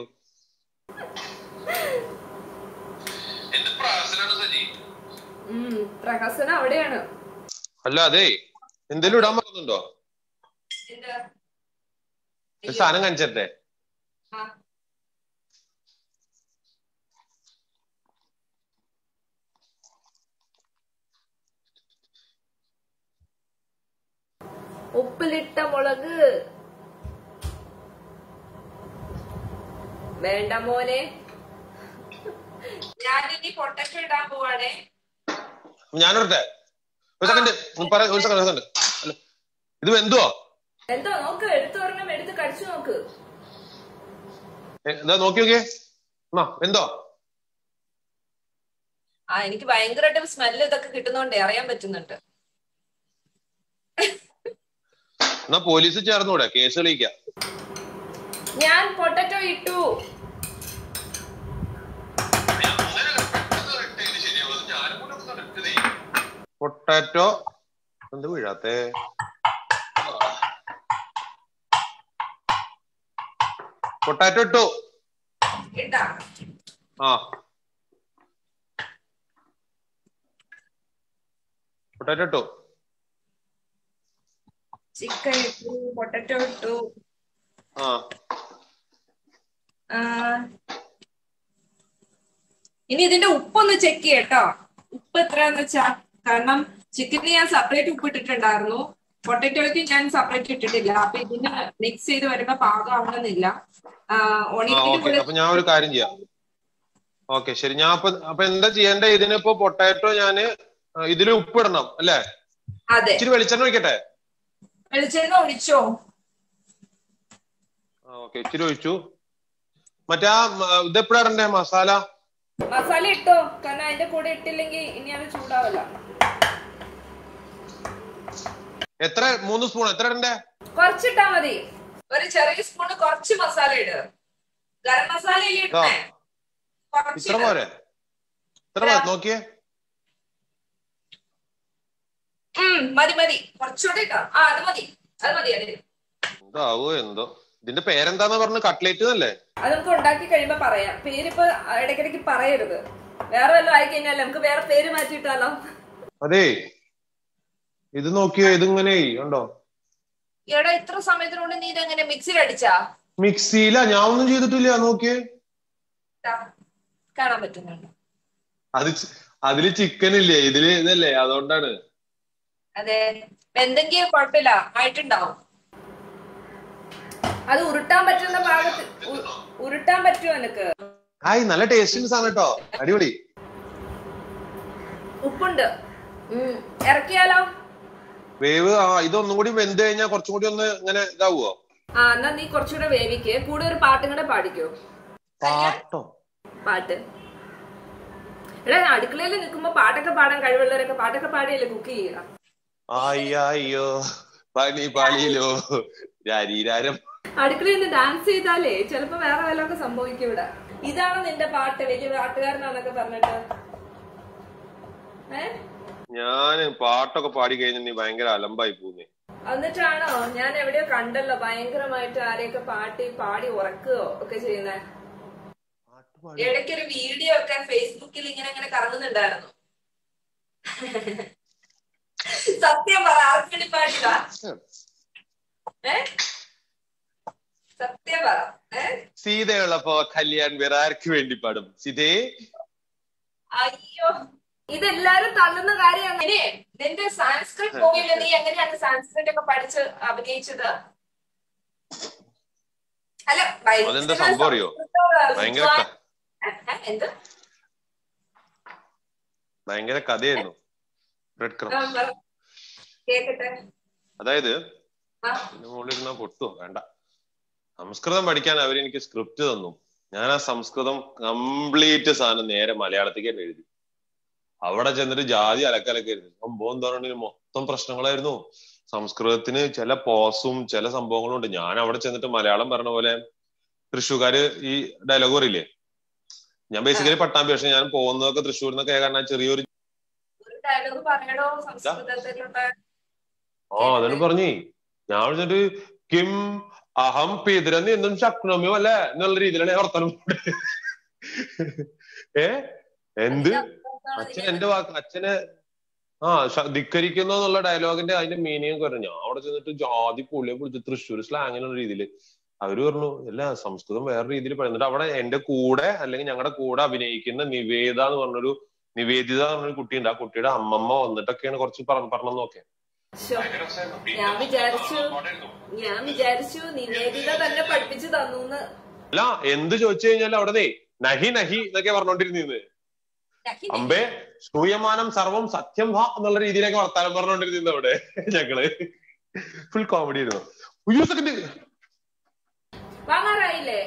എന്ത് പ്രാസനാണ് സജി ഉം പ്രഹസനം അവിടെയാണ് അല്ല അതെ എന്തേലും ഇടാൻ പറ്റുന്നുണ്ടോ എന്താ ഒരു സാധനം കാണിച്ചേ ആ. ഉപ്പിലിട്ട മുളക് വേണ്ട മോനെ ഞാനിനി പൊട്ടറ്റോ ഇടാൻ പോവാണേ ഞാനിടട്ടെ ഒരു സെക്കൻഡ് പറയാം ഒരു സെക്കൻഡ് സെക്കൻഡ് അല്ല ഇത് വെന്തുവോ എന്തോ നോക്ക് എടുത്തു ഒരെണ്ണം എടുത്ത് കടിച്ചു നോക്ക് ഏ, എന്താ നോക്കി നോക്കിയേ ആ വെന്തോ ആ എനിക്ക് ഭയങ്കരമായിട്ട് സ്മെല്ല് ഇതൊക്കെ കിട്ടുന്നോണ്ടേ അറിയാൻ പറ്റുന്നുണ്ട് എന്നാ പോലീസ് ചേർന്നൂടെ കേസ് തെളിയിക്കാം ഞാൻ പൊട്ടറ്റോ ഇട്ടു അങ്ങനെ പെട്ടെന്ന് ഇട്ടതിന് ശരിയാവും അത് ഞാനും കൂടെ ഒന്ന് ഇട്ടതേ പൊട്ടാറ്റോ എന്ത് വീഴാത്തെ പൊട്ടാറ്റോ ഇട്ടു ഇട്ടാ ആ പൊട്ടാറ്റോ ഇട്ടു ചിക്കൻ ഇട്ടു പൊട്ടറ്റോ ഇട്ടു ആ ആ, ഇനി ഇതിന്റെ ഉപ്പൊന്ന് ചെക്ക് ചെയ്യട്ടോ ഉപ്പ് എത്രയാന്ന് വെച്ചാ കാരണം ചിക്കന് ഞാൻ സെപ്പറേറ്റ് ഉപ്പ് ഇട്ടിട്ടുണ്ടായിരുന്നു പൊട്ടറ്റോയ്ക്ക് ഞാൻ സെപ്പറേറ്റ് ഇട്ടിട്ടില്ല അപ്പൊ ഇതിന് മിക്സ് ചെയ്ത് വരുമ്പോ പാകമാവണമെന്നില്ല ആ ഓണിയന്റെ ഓക്കെ കൂടെ അപ്പൊ ഞാൻ ഒരു കാര്യം ചെയ്യാം ഓക്കെ ശരി ഞാൻ അപ്പൊ അപ്പൊ എന്താ ചെയ്യേണ്ടത് ഇതിനിപ്പോ പൊട്ടാറ്റോ ഞാന് ഇതിൽ ഉപ്പിടണം അല്ലേ അതെ ഇച്ചിരി വെളിച്ചെണ്ണ ഒഴിക്കട്ടെ വെളിച്ചെണ്ണ ഒഴിച്ചോ ആ ഓക്കെ ഇച്ചിരി ഒഴിച്ചു മറ്റേ ആ മ- ഇതെപ്പോഴാ ഇടണ്ടേ മസാല മസാല ഇട്ടോ കാരണം അതിന്റെ കൂടെ ഇട്ടില്ലെങ്കിൽ ഇനി അത് ചൂടാവല്ല എത്ര മൂന്ന് സ്പൂൺ എത്ര ഇടണ്ടേ കുറച്ചിട്ടാ മതി ഒരു ചെറിയ സ്പൂണ് കുറച്ച് മസാല ഇട് ഗരം മസാല ഇതാ. ഇത്ര പോരെ ഇത്ര മതി നോക്കിയേ മതി മതി കുറച്ചുകൂടെ ഇട്ടോ ആ അത് മതി അത് മതി അത് എന്താവോ എന്തോ ഇതിന്റെ പേരെന്താന്ന് പറഞ്ഞു കട്ട്ലേറ്റ് എന്നല്ലേ അത് നമുക്ക് ഉണ്ടാക്കി കഴിയുമ്പോ പറയാം പേരിപ്പോ ഇടയ്ക്കിടയ്ക്ക് പറയരുത് വേറെ വല്ലതും ആയി കഴിഞ്ഞാൽ നമുക്ക് വേറെ പേര് മാറ്റിയിട്ടാലോ അതെ ഇത് നോക്കിയോ ഇതിങ്ങനെ ഉണ്ടോ എടാ ഇത്ര സമയത്തിനുള്ളിൽ നീ ഇതെങ്ങനെ മിക്സിയിൽ അടിച്ചാ മിക്സിയില ഞാൻ ഒന്നും ചെയ്തിട്ടില്ല നോക്കിയേ ദാ, കാണാൻ പറ്റുന്നുണ്ട് അത് ചി- അതില് ചിക്കൻ ഇല്ലേ ഇതില് ഇതല്ലേ അതുകൊണ്ടാണ് അതെ എന്തെങ്കിലും കുഴപ്പമില്ല ആയിട്ടുണ്ടാവും അത് ഉരുട്ടാൻ പറ്റുന്ന ഭാഗത്ത് ഉ- ഉരുട്ടാൻ പറ്റുമോ എനിക്ക് ഹായ് നല്ല ടേസ്റ്റിന്റെ സാധനം കേട്ടോ അടിപൊളി ഉപ്പുണ്ട് ഉം. ഇറക്കിയാലോ വേവ് ആ ഇതൊന്നും കൂടി വെന്ത് കഴിഞ്ഞാൽ കുറച്ചും കൂടി ഒന്ന് ഇങ്ങനെ ഇതാവുമോ ആ എന്നാ നീ കുറച്ചുകൂടെ വേവിക്ക് കൂടെ ഒരു പാട്ടും കൂടെ പാടിക്കോ പാട്ടോ പാട്ട് എടാ അടുക്കളയിൽ നിൽക്കുമ്പോ പാട്ടൊക്കെ പാടാൻ കഴിവുള്ളവരൊക്കെ പാട്ടൊക്കെ പാടിയല്ലേ കുക്ക് ചെയ്യുക അയ്യോ പണി പണിയിലോ ശരീരം അടുക്കളയിൽ നിന്ന് ഡാൻസ് ചെയ്താലേ ചിലപ്പോ വേറെ വല്ലതൊക്കെ സംഭവിക്കും ഇവിടെ ഇതാണ് നിന്റെ പാട്ട് വലിയ പാട്ടുകാരനാന്നൊക്കെ പറഞ്ഞിട്ട് ഏ ഞാന് പാട്ടൊക്കെ പാടി കഴിഞ്ഞാൽ നീ ഭയങ്കര അലമ്പായി പോകുന്നേ എന്നിട്ടാണോ ഞാൻ എവിടെയോ കണ്ടല്ലോ ഭയങ്കരമായിട്ട് ആരെയൊക്കെ പാട്ടി പാടി ഉറക്കുകയോ ഒക്കെ ചെയ്യുന്നേ ഇടയ്ക്കൊരു വീഡിയോ ഒക്കെ ഫേസ്ബുക്കിൽ ഇങ്ങനെ ഇങ്ങനെ കറങ്ങുന്നുണ്ടായിരുന്നു സത്യം പറ ആർക്കടി പാടിയതാ ഏ സത്യം പറ ഏ? സീതയുള്ളപ്പോ കല്യാൺ വേറെ ആർക്ക് വേണ്ടി പാടും സീതേ അയ്യോ ഇതെല്ലാരും തള്ളുന്ന കാര്യമാണ് ഇനി നിന്റെ സാൻസ്ക്രിറ്റ് മൂവിയിൽ നീ എങ്ങനെയാണ് സാൻസ്ക്രിറ്റ് ഒക്കെ പഠിച്ച് അഭിനയിച്ചത് അല്ല ഭയങ്കര അതെന്താ സംഭവം അറിയോ? സംസ്കൃത ഭയങ്കര വിദ്വാൻ- ക- ഏ, ഏ, എന്ത് ഭയങ്കര കഥയായിരുന്നു റെഡ് ആ, ക്രോസ് പറ. കേക്കട്ടെ അതായത് ആ ഇതിന്റെ മുകളിൽ ഇരുന്നാ പൊട്ടുവോ വേണ്ട സംസ്കൃതം പഠിക്കാൻ അവരെനിക്ക് സ്ക്രിപ്റ്റ് തന്നു ഞാൻ ആ സംസ്കൃതം കംപ്ലീറ്റ് സാധനം നേരെ മലയാളത്തേക്ക് തന്നെ എഴുതി അവിടെ ചെന്നിട്ട് ജാതി അലക്കലൊക്കെ ആയിരുന്നു സംഭവം എന്താ പറയുക മൊത്തം പ്രശ്നങ്ങളായിരുന്നു സംസ്കൃതത്തിന് ചില പോസും ചില സംഭവങ്ങളും ഉണ്ട് ഞാൻ അവിടെ ചെന്നിട്ട് മലയാളം പറഞ്ഞ പോലെ തൃശ്ശൂർക്കാര് ഈ ഡയലോഗ് പറയില്ലേ ഞാൻ ബേസിക്കലി പട്ടാമ്പി പക്ഷെ ഞാൻ പോകുന്നതൊക്കെ തൃശ്ശൂരിൽ നിന്നൊക്കെ കാരണം ചെറിയൊരു ഒരു ഡയലോഗ് പറയണോ സംസ്കൃതത്തിലുള്ള ആ അതാണ് പറഞ്ഞേ ഞാൻ വിളിച്ചിട്ട് കിം അഹം പിതരെന്ന് എന്നും ശക്നോമ്യോ അല്ലേ എന്നുള്ള രീതിയിലാണ് ഞാൻ വർത്തമാനം പറഞ്ഞത്. ഏ എന്ത് അച്ഛൻ എന്റെ വാക്ക് അച്ഛനെ ആ ശ- ധിക്കരിക്കുന്നു എന്നുള്ള ഡയലോഗിന്റെ അതിന്റെ മീനിങ് ഒക്കെ പറഞ്ഞു ഞാൻ അവിടെ ചെന്നിട്ട് ജാതി പുള്ളിയെ പിടിച്ച് തൃശ്ശൂർ സ്ലാങ്ങിനുള്ള രീതിയിൽ അവര് പറഞ്ഞു അല്ല സംസ്കൃതം വേറെ രീതിയിൽ പറയുന്നുണ്ട് അവിടെ എന്റെ കൂടെ അല്ലെങ്കിൽ ഞങ്ങളുടെ കൂടെ അഭിനയിക്കുന്ന നിവേദ എന്ന് പറഞ്ഞൊരു നിവേദിത എന്ന് പറഞ്ഞൊരു കുട്ടിയുണ്ട് ആ കുട്ടിയുടെ അമ്മമ്മ വന്നിട്ടൊക്കെയാണ് കുറച്ച് പറഞ്ഞു പറഞ്ഞതൊക്കെ ശ്ശോ, ഞാൻ വിചാരിച്ചു ഞാൻ വിചാരിച്ചു നിവേദിത തന്നെ പഠിപ്പിച്ചു തന്നു അല്ല എന്ത് ചോദിച്ചു കഴിഞ്ഞാൽ അവിടെ ദേ നഹി നഹി എന്നൊക്കെ പറഞ്ഞോണ്ടിരുന്നത് അമ്പേ സൂയമാനം സർവം സത്യം വാ എന്നുള്ള രീതിയിലൊക്കെ വർത്താനം പറഞ്ഞോണ്ടിരുന്നത് അവിടെ ഞങ്ങള് ഫുൾ കോമഡി ആയിരുന്നു ഉയ്യോ സെക്കൻഡ് വാങ്ങാറായില്ലേ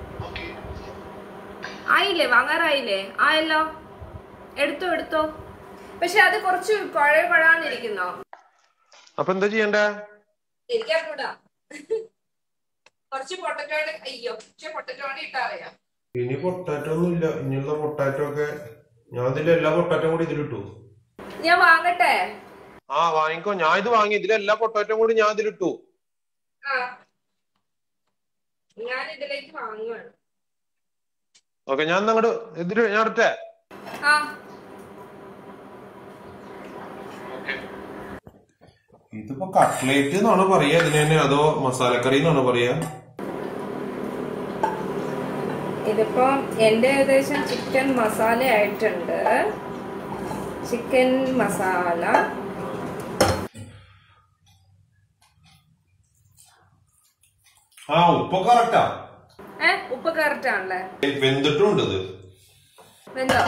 ആയില്ലേ വാങ്ങാറായില്ലേ ആയല്ലോ എടുത്തോ എടുത്തോ പക്ഷെ അത് കുറച്ച് കുഴ കുഴാന്നിരിക്കുന്നോ അപ്പൊ എന്താ ചെയ്യണ്ടേ എനിക്കറിഞ്ഞൂടാ കുറച്ച് പൊട്ടറ്റോടെ അയ്യോ കുറച്ച് പൊട്ടറ്റോടെ ഇട്ടറിയാം ഇനി പൊട്ടാറ്റോ ഒന്നും ഇല്ല ഇനിയുള്ള പൊട്ടാറ്റോ ഒക്കെ ഞാൻ ഇതിലെ എല്ലാ പൊട്ടാറ്റോ കൂടി ഇതിലിട്ടു ഞാൻ വാങ്ങട്ടെ ആ വാങ്ങിക്കോ ഞാൻ ഇത് വാങ്ങി ഇതിലെല്ലാ പൊട്ടാറ്റോ കൂടി ഞാൻ ഇതിലിട്ടു ആ ഞാൻ ഇതിലേക്ക് വാങ്ങുവാണ് ഓക്കെ ഞാൻ അങ്ങോട്ട് ഇതില് ഞാൻ ഇടട്ടെ ആ ഇതിപ്പോ കട്ട്ലേറ്റ് എന്നാണോ പറയാ ഇതിന് തന്നെ അതോ മസാലക്കറി എന്നാണോ പറയാ ഇതിപ്പോ എന്റെ ഏകദേശം ചിക്കൻ മസാല ആയിട്ടുണ്ട് ചിക്കൻ മസാല ആ ഉപ്പ് കറക്റ്റാ ഏ ഉപ്പ് കറക്റ്റ് ആണല്ലേ വെന്തിട്ടുണ്ട് ഇത് വെന്തോ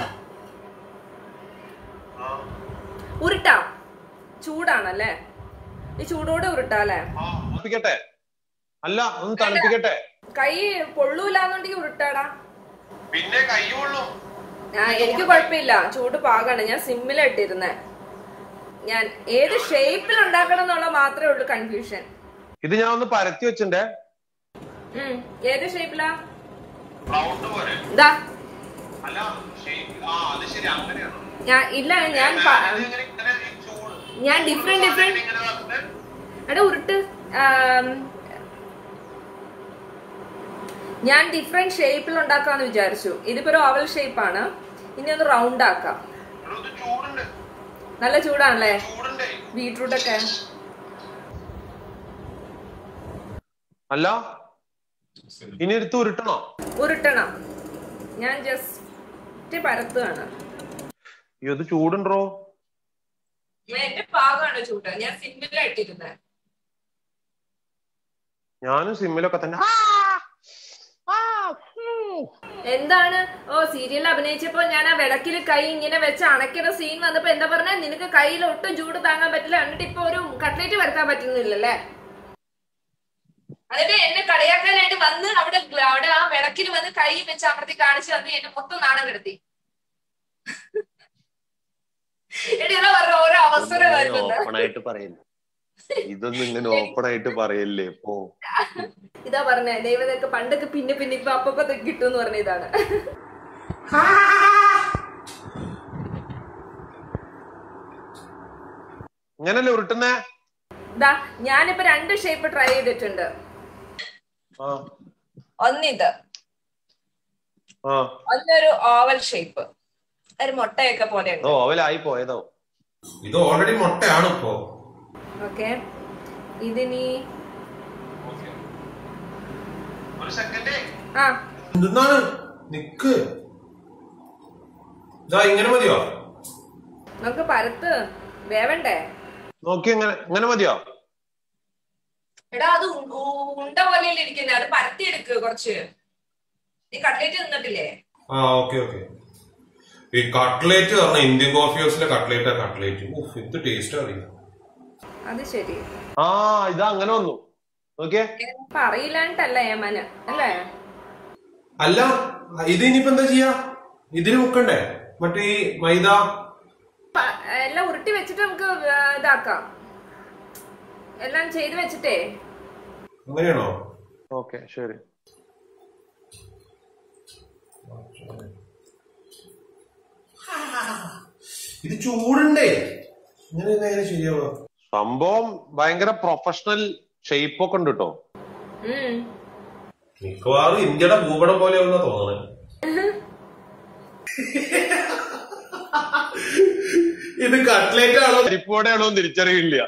ഉരുട്ടാം ചൂടാണല്ലേ ഈ ചൂടോടെ ഉരുട്ടാല്ലേ തണുപ്പിക്കട്ടെ അല്ല ഒന്ന് തണുപ്പിക്കട്ടെ കൈ പൊള്ളൂലെന്നുണ്ടെങ്കിൽ ഉരുട്ടാടാ പിന്നെ കയ്യുള്ളൂ ആ എനിക്ക് കുഴപ്പമില്ല ചൂട് പാകാണ് ഞാൻ സിമ്മിലിട്ടിരുന്നേ ഞാൻ ഏത് ഷേപ്പിൽ ഉണ്ടാക്കണം എന്നുള്ള മാത്രമേ ഉള്ളൂ കൺഫ്യൂഷൻ ഇത് ഞാൻ ഒന്ന് പരത്തി വെച്ചിണ്ടേ ഉം ഏത് ഷേപ്പിലാ റൗണ്ട് പോലെ ഇതാ അല്ല shape- ആ അത് ശരി അങ്ങനെയാണോ ഞാൻ ഇല്ല ഞാൻ പ- ഇത് ഇങ്ങനെ ഇങ്ങനെ ഈ ചൂട് ഞാൻ ഡിഫറെന്റ് ഡിഫറെന്റ് ഇങ്ങനെ വന്നിട്ട് എടാ ഉരുട്ട് ആം, ഞാൻ ഡിഫറെന്റ് ഷേപ്പിൽ ഉണ്ടാക്കാന്ന് വിചാരിച്ചു ഇതിപ്പോ ഒരു ഓവൽ ഷേപ്പാണ് ഇനി ഒന്ന് റൗണ്ട് ആക്കാം ഒരു ഇത് ചൂടുണ്ട് നല്ല ചൂടാണല്ലേ ചൂടുണ്ടേ ബീട്രൂട്ട് ഒക്കെ അല്ല ഇനി എടുത്ത് ഉരുട്ടണോ ഉരുട്ടണം ഞാൻ ജസ്റ്റ് പരത്തുകയാണ് അയ്യോ ഇത് ചൂടുണ്ടോ എന്റെ പാകമാണ് ചൂട് ഞാൻ സിമ്പിളായിട്ടിരുന്നത് ഞാനും സിമ്മിലൊക്കെ തന്നെ എന്താണ് ഓ സീരിയൽ അഭിനയിച്ചപ്പോ ഞാൻ ആ വിളക്കിൽ കൈ ഇങ്ങനെ വെച്ച് അണയ്ക്കുന്ന സീൻ വന്നപ്പോ എന്താ പറഞ്ഞ നിനക്ക് കയ്യിൽ ഒട്ടും ചൂട് താങ്ങാൻ പറ്റില്ല എന്നിട്ട് ഇപ്പൊ ഒരു കട്ട്ലേറ്റ് വരുത്താൻ പറ്റുന്നില്ലല്ലേ എന്നിട്ട് എന്നെ കളിയാക്കാനായിട്ട് വന്ന് അവിടെ ഗ്ല- അവിടെ ആ വിളക്കിൽ വന്ന് കൈ വെച്ച് അമർത്തി കാണിച്ചു തന്ന് എന്നെ മൊത്തം നാണം കെടുത്തി എടി ഇതാ പറഞ്ഞ ഓരോ അവസരം വരുന്നത് ഓപ്പൺ ആയിട്ട് പറയല്ലേ ഇതൊന്നും ഇങ്ങനെ ഓപ്പൺ ആയിട്ട് പറയല്ലേ ഇപ്പോ ഇതാ പറഞ്ഞ ദൈവതൊക്കെ പണ്ടൊക്കെ പിന്നെ പിന്നെ ഇപ്പൊ അപ്പൊ കിട്ടും എന്ന് പറഞ്ഞ ഇതാണ് ഇങ്ങനല്ലേ ഉരുട്ടുന്നേ ഇതാ ഞാനിപ്പോ രണ്ട് ഷേപ്പ് ട്രൈ ചെയ്തിട്ടുണ്ട് ആ ഒന്നിത് ആ ഒന്നൊരു ഓവൽ ഷേപ്പ് ഒരു മുട്ടയൊക്കെ പോലെ ഓ അവലായി പോയതോ ഇത് ഓൾറെഡി മുട്ടയാണ് ഇപ്പോ ഓക്കെ ഇതിനി ഒരു സെക്കൻഡ് ആ എന്താണ് നിക്ക് ഇതാ ഇങ്ങനെ മതിയോ നമുക്ക് പരത്ത് വേവണ്ടേ നോക്കി എങ്ങനെ ഇങ്ങനെ മതിയോ എടാ അത് ഉ- ഉ- ഉണ്ട പോലെയല്ലേ ഇരിക്കുന്നത് അത് പരത്തി എടുക്ക് കുറച്ച് നീ കട്ട്ലേറ്റ് തിന്നിട്ടില്ലേ ആ ഓക്കെ ഓക്കെ ഈ കട്ട്ലേറ്റ് പറഞ്ഞ ഇന്ത്യൻ കോഫി ഹൗസിലെ കട്ട്ലേറ്റാ കട്ട്ലേറ്റ് ഓഫ് എന്ത് ടേസ്റ്റ് അറിയാം അത് ശരി ആ ഇത് അങ്ങനെ വന്നു നോക്കിയേ പറയില്ലാണ്ടല്ല ഏമന് അല്ലേ അല്ല ഇത് ഇനിയിപ്പോ എന്താ ചെയ്യാ ഇതിന് മുക്കണ്ടേ മറ്റേ ഈ മൈദ പ- എല്ലാം ഉരുട്ടി വെച്ചിട്ട് നമുക്ക് ആ, ഇതാക്കാം എല്ലാം ചെയ്ത് വെച്ചിട്ടേ അങ്ങനെയാണോ ഓക്കെ ശരി ഇത് ചൂടുണ്ടേ ഇങ്ങനെ നേരെ ശരിയാവുക സംഭവം ഭയങ്കര പ്രൊഫഷണൽ ഷേപ്പ് ഒക്കെ ഉണ്ട് കേട്ടോ ഉം മിക്കവാറും ഇന്ത്യയുടെ ഭൂപടം പോലെയാവുന്ന തോന്നണേ ഇത് കട്ട്ലേറ്റ് ആണോ പരിപ്പോടെയാണോ എന്ന് തിരിച്ചറിയില്ല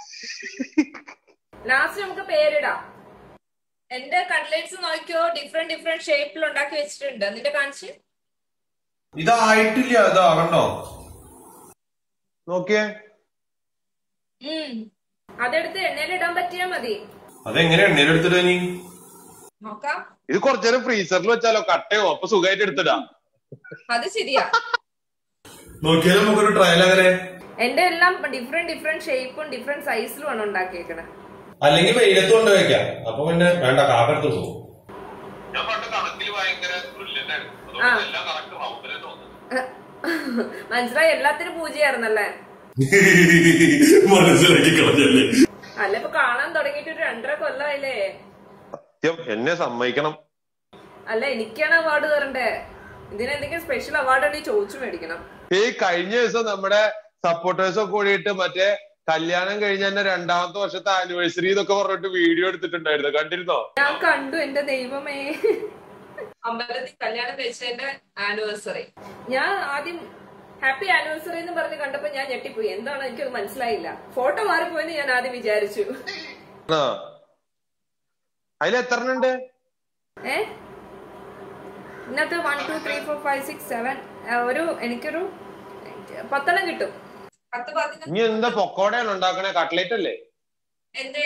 ലാസ്റ്റ് നമുക്ക് പേരിടാം എന്റെ കട്ട്ലേറ്റ്സ് നോക്കിയോ ഡിഫറെന്റ് ഡിഫറെന്റ് ഷേപ്പിൽ ഉണ്ടാക്കി വെച്ചിട്ടുണ്ട് നിന്റെ കാണിച്ച് ഇതായിട്ടില്ല ഇതാകണ്ടോ നോക്കിയേ ഉം അതെടുത്ത് എണ്ണയിൽ ഇടാൻ പറ്റിയാ മതി അതെങ്ങനെ എണ്ണയിലെടുത്തിട്ട് നീ നോക്കാം ഇത് കുറച്ചേരം ഫ്രീസറിൽ വെച്ചാലോ കട്ടയോ അപ്പൊ സുഖമായിട്ട് എടുത്തിടാം അത് ശരിയാ നോക്കിയാലും നമുക്കൊരു ട്രയൽ അങ്ങനെ എന്റെ എല്ലാം ഡിഫറെന്റ് ഡിഫറെന്റ് ഷേപ്പും ഡിഫറെന്റ് സൈസിലും ആണ് ഉണ്ടാക്കിയേക്കണേ അല്ലെങ്കിൽ വെയിലത്ത് കൊണ്ട് വെക്കാം അപ്പൊ പിന്നെ വേണ്ട കാക്കെടുത്ത് പോകും ഞാൻ പണ്ട് കണക്കിൽ ഭയങ്കര ബ്രില്യന്റ് ആയിരുന്നു ആ. അതുകൊണ്ട് എല്ലാം കറക്റ്റ് റൗണ്ടിൽ തന്നെ വന്നു മനസ്സിലായി എല്ലാത്തിനും പൂജയായിരുന്നല്ലേ മനസ്സിലാക്കി കളഞ്ഞല്ലേ അല്ല ഇപ്പൊ കാണാൻ തുടങ്ങിയിട്ട് ഒരു രണ്ടര കൊല്ലമായില്ലേ സത്യം എന്നെ സമ്മതിക്കണം അല്ല എനിക്കാണ് അവാർഡ് തരണ്ടേ ഇതിന് എന്തെങ്കിലും സ്പെഷ്യൽ അവാർഡ് ഉണ്ടെങ്കിൽ ചോദിച്ചു മേടിക്കണം ഈ കഴിഞ്ഞ ദിവസം നമ്മുടെ സപ്പോർട്ടേഴ്സ് ഒക്കെ കൂടിയിട്ട് മറ്റേ കല്യാണം കഴിഞ്ഞ തന്നെ രണ്ടാമത്തെ വർഷത്തെ ആനിവേഴ്സറി എന്നൊക്കെ പറഞ്ഞിട്ട് വീഡിയോ എടുത്തിട്ടുണ്ടായിരുന്നു കണ്ടിരുന്നോ ഞാൻ കണ്ടു എന്റെ ദൈവമേ അമ്പലത്തിൽ കല്യാണം കഴിച്ചതിന്റെ ആനിവേഴ്സറി ഞാൻ ആദ്യം ഹാപ്പി ആനിവേഴ്സറി എന്ന് പറഞ്ഞ് കണ്ടപ്പോ ഞാൻ ഞെട്ടിപ്പോയി എന്താണ് എനിക്കത് മനസ്സിലായില്ല ഫോട്ടോ മാറിപ്പോയെന്ന് ഞാൻ ആദ്യം വിചാരിച്ചു ആ അതിൽ എത്ര ഉണ്ട് ഏ ഇന്നത്തെ one two three four five six seven ഒരു എനിക്കൊരു പത്തെണ്ണം കിട്ടും പത്ത് പതിനൊന്ന് ഇനി എന്താ പൊക്കോടയാണ് ഉണ്ടാക്കണേ കട്ട്ലേറ്റ് അല്ലേ എന്തേ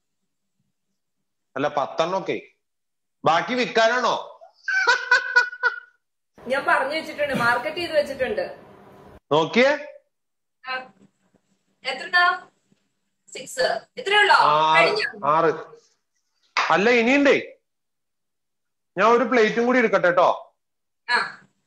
അല്ല പത്തെണ്ണം ഒക്കെ ബാക്കി വിൽക്കാനാണോ ഞാൻ പറഞ്ഞു വെച്ചിട്ടുണ്ട് മാർക്കറ്റ് ചെയ്ത് വെച്ചിട്ടുണ്ട് നോക്കിയേ ആ. എത്രണ്ണാ സിക്സ് ഇത്രേ ഉള്ളോ ആറ് കഴിഞ്ഞോ ആറ് അല്ല ഇനിയുണ്ടേ ഞാൻ ഒരു പ്ലേറ്റും കൂടി എടുക്കട്ടെ കേട്ടോ ആ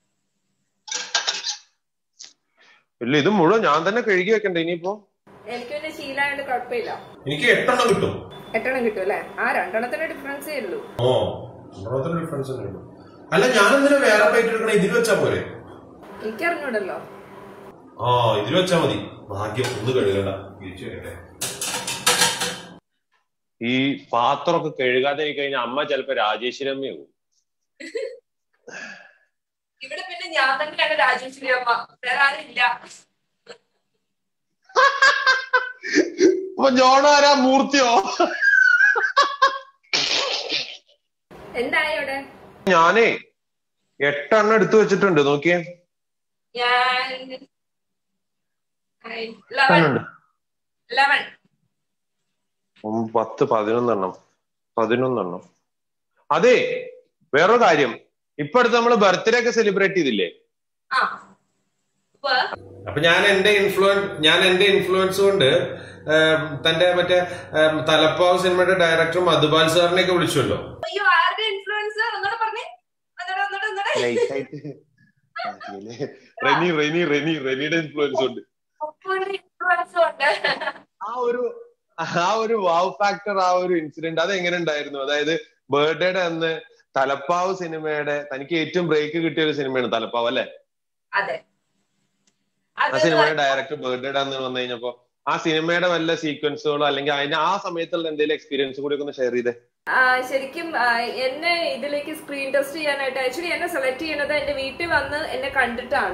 ഇല്ല ഇത് മുഴുവൻ ഞാൻ തന്നെ കഴുകി വെക്കണ്ടേ ഇനിയിപ്പോ എനിക്ക് പിന്നെ ശീലമായോണ്ട് കുഴപ്പമില്ല എനിക്ക് എട്ടെണ്ണം കിട്ടും എട്ടെണ്ണം കിട്ടും അല്ലേ ആ രണ്ടെണ്ണത്തിന്റെ ഡിഫറൻസേ ഉള്ളൂ ഓ ഒന്നാമത്തെ ഡിഫറൻസ് ഉണ്ട് അല്ല ഞാൻ എന്തിനാ വേറെ പ്ലേറ്റ് എടുക്കണേ ഇതിൽ വെച്ചാ പോരെ എനിക്കറിഞ്ഞൂടല്ലോ ആ ഇതിൽ വെച്ചാ മതി ഭാഗ്യം ഒന്ന് കഴുകണ്ട തിരിച്ചു വരട്ടെ ഈ പാത്രമൊക്കെ കഴുകാതെ ആയി കഴിഞ്ഞാൽ അമ്മ ചിലപ്പോ രാജേശ്വരമ്മയാവും ഇവിടെ പിന്നെ ഞാൻ തന്നെയാണ് രാജേശ്വരി അമ്മ വേറെ ആരും ഇല്ല അപ്പൊ ജോണാരാ മൂർത്തിയോ എന്തായി അവിടെ ഞാനേ എട്ടെണ്ണം എടുത്തു വെച്ചിട്ടുണ്ട് നോക്കിയേ ഞാൻ ലെവൻ എട്ടെണ്ണുണ്ട് ലെവൻ ഉം, പത്ത് പതിനൊന്നെണ്ണം പതിനൊന്നെണ്ണം അതെ വേറൊരു കാര്യം ഇപ്പൊ അടുത്ത് നമ്മള് ബർത്ത്ഡേ ഒക്കെ സെലിബ്രേറ്റ് ചെയ്തില്ലേ ആ ഇപ്പൊ അപ്പൊ ഞാൻ എന്റെ ഇൻഫ്ലുവൻസ് ഞാൻ എന്റെ ഇൻഫ്ലുവൻസ് കൊണ്ട് ഏം, തന്റെ മറ്റേ ഏം, തലപ്പാവ് സിനിമയുടെ ഡയറക്ടർ മധുബാൽ സാറിനെ ഒക്കെ വിളിച്ചല്ലോ അയ്യോ ആരുടെ ഇൻഫ്ലുവൻസ് ഒന്നുകൂടെ പറഞ്ഞേ ഒന്നുകൂടെ ഒന്നുകൂടെ ഒന്നുകൂടെ റെനി റെനി റെനി റെനിയുടെ ഇൻഫ്ലുവൻസ് ഉണ്ട് ഇൻഫ്ലുവൻസ് ഉണ്ട് ആ ഒരു ആ ഒരു വാവ് ഫാക്ടർ ആ ഒരു ഇൻസിഡന്റ് അത് എങ്ങനെ ഉണ്ടായിരുന്നു അതായത് ബർത്ത്ഡേയുടെ അന്ന് തലപ്പാവ് സിനിമയുടെ തനിക്ക് ഏറ്റവും ബ്രേക്ക് കിട്ടിയ ഒരു സിനിമയാണ് തലപ്പാവ് അല്ലെ അതെ ആ അത് സിനിമയുടെ ഡയറക്ടർ ബർത്ത്ഡേയുടെ അന്ന് വന്നു കഴിഞ്ഞപ്പോ ആ സിനിമയുടെ വല്ല സീക്വൻസുകളോ അല്ലെങ്കിൽ അതിന്റെ ആ സമയത്തുള്ള എന്തെങ്കിലും എക്സ്പീരിയൻസ് കൂടി ഒന്ന് ഷെയർ ചെയ്തേ ആ, ശരിക്കും ആ, എന്നെ ഇതിലേക്ക് സ്ക്രീൻ ടെസ്റ്റ് ചെയ്യാനായിട്ട് ആക്ച്വലി എന്നെ സെലക്ട് ചെയ്യുന്നത് എന്റെ വീട്ടിൽ വന്ന് എന്നെ കണ്ടിട്ടാണ്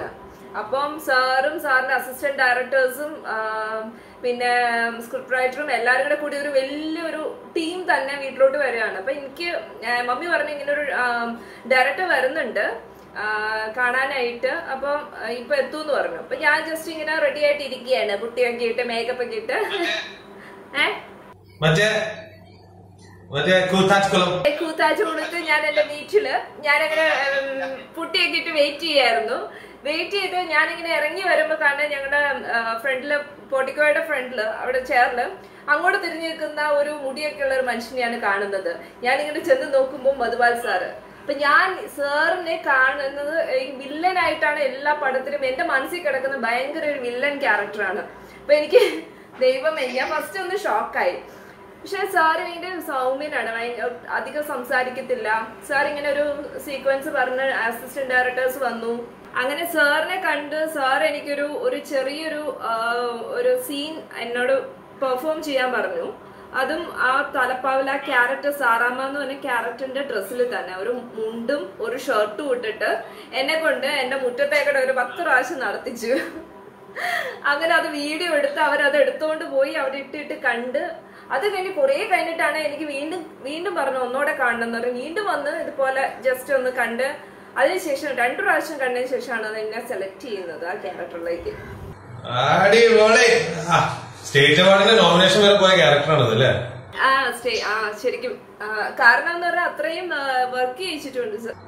അപ്പം സാറും സാറിന്റെ അസിസ്റ്റന്റ് ഡയറക്ടേഴ്സും പിന്നെ സ്ക്രിപ്റ്റ് റൈറ്ററും എല്ലാവരും കൂടെ കൂടി ഒരു വലിയൊരു ടീം തന്നെ വീട്ടിലോട്ട് വരികയാണ് അപ്പൊ എനിക്ക് ആ, മമ്മി പറഞ്ഞു ഇങ്ങനെ ഒരു ഡയറക്ടർ വരുന്നുണ്ട് ആ, കാണാനായിട്ട് അപ്പം ആ, ഇപ്പൊ എത്തൂന്ന് പറഞ്ഞു അപ്പൊ ഞാൻ ജസ്റ്റ് ഇങ്ങനെ റെഡി ആയിട്ട് ഇരിക്കുകയാണ് കുട്ടിയൊക്കെ ഇട്ട് മേക്കപ്പ് ഒക്കെ ഇട്ട് ഏഹ് മറ്റേ മറ്റേ കൂത്താറ്റുകുളം കൂത്താച്ച് കൊടുത്ത് ഞാൻ എന്റെ വീട്ടില് ഞാനങ്ങനെ ഉം, പുട്ടിയൊക്കെ ഇട്ട് വെയിറ്റ് ചെയ്യായിരുന്നു വെയിറ്റ് ചെയ്ത് ഞാനിങ്ങനെ ഇറങ്ങി വരുമ്പോ കാണാൻ ഞങ്ങളുടെ ഫ്രണ്ടില് പോട്ടിക്കോയുടെ ഫ്രണ്ടില് അവിടെ ചെയറില് അങ്ങോട്ട് തിരിഞ്ഞു നിൽക്കുന്ന ഒരു മുടിയൊക്കെ ഉള്ള ഒരു മനുഷ്യനെയാണ് കാണുന്നത് ഞാനിങ്ങനെ ചെന്ന് നോക്കുമ്പോൾ മധുപാൽ സാറ് അപ്പൊ ഞാൻ സാറിനെ കാണുന്നത് ഈ വില്ലനായിട്ടാണ് എല്ലാ പടത്തിലും എന്റെ മനസ്സിൽ കിടക്കുന്ന ഭയങ്കര ഒരു വില്ലൻ ക്യാരക്ടറാണ് അപ്പൊ എനിക്ക് ദൈവമേ ഞാൻ ഫസ്റ്റ് ഒന്ന് ഷോക്കായി പക്ഷെ സാർ ഭയങ്കര സൗമ്യനാണ് ഭയങ്കര അധികം സംസാരിക്കത്തില്ല സാർ ഇങ്ങനെ ഒരു സീക്വൻസ് പറഞ്ഞ് അസിസ്റ്റന്റ് ഡയറക്ടേഴ്സ് വന്നു അങ്ങനെ സാറിനെ കണ്ട് സാർ എനിക്കൊരു ഒരു ചെറിയൊരു ആ, ഒരു സീൻ എന്നോട് പെർഫോം ചെയ്യാൻ പറഞ്ഞു അതും ആ തലപ്പാവിൽ ആ ക്യാരക്ടർ സാറാമ്മ എന്ന് പറഞ്ഞ ക്യാരക്ടറിന്റെ ഡ്രസ്സിൽ തന്നെ ഒരു മുണ്ടും ഒരു ഷർട്ടും ഇട്ടിട്ട് എന്നെ കൊണ്ട് എന്റെ മുറ്റത്തേക്കൂടെ ഒരു പത്ത് പ്രാവശ്യം നടത്തിച്ചു അങ്ങനെ അത് വീഡിയോ എടുത്ത് അവരത് എടുത്തോണ്ട് പോയി അവിടെ ഇട്ടിട്ട് കണ്ട് അത് കഴിഞ്ഞ് കുറെ കഴിഞ്ഞിട്ടാണ് എനിക്ക് വീണ്ടും വീണ്ടും പറഞ്ഞു ഒന്നോടെ കാണണം എന്ന് പറഞ്ഞു വീണ്ടും വന്ന് ഇതുപോലെ ജസ്റ്റ് ഒന്ന് കണ്ട് അതിനുശേഷം രണ്ടു പ്രാവശ്യം കണ്ടതിന് ശേഷമാണ് അത് എന്നെ സെലക്ട് ചെയ്യുന്നത് ആ ക്യാരക്ടറിലേക്ക് അടിപൊളി സ്റ്റേറ്റ് അവാർഡിന്റെ നോമിനേഷൻ വരെ പോയ ക്യാരക്ടറാണത് അല്ലേ ആ സ്റ്റേ ആ ശരിക്കും ആ, കാരണം എന്ന് പറഞ്ഞാൽ അത്രയും വർക്ക് ചെയ്യിച്ചിട്ടുണ്ട് sir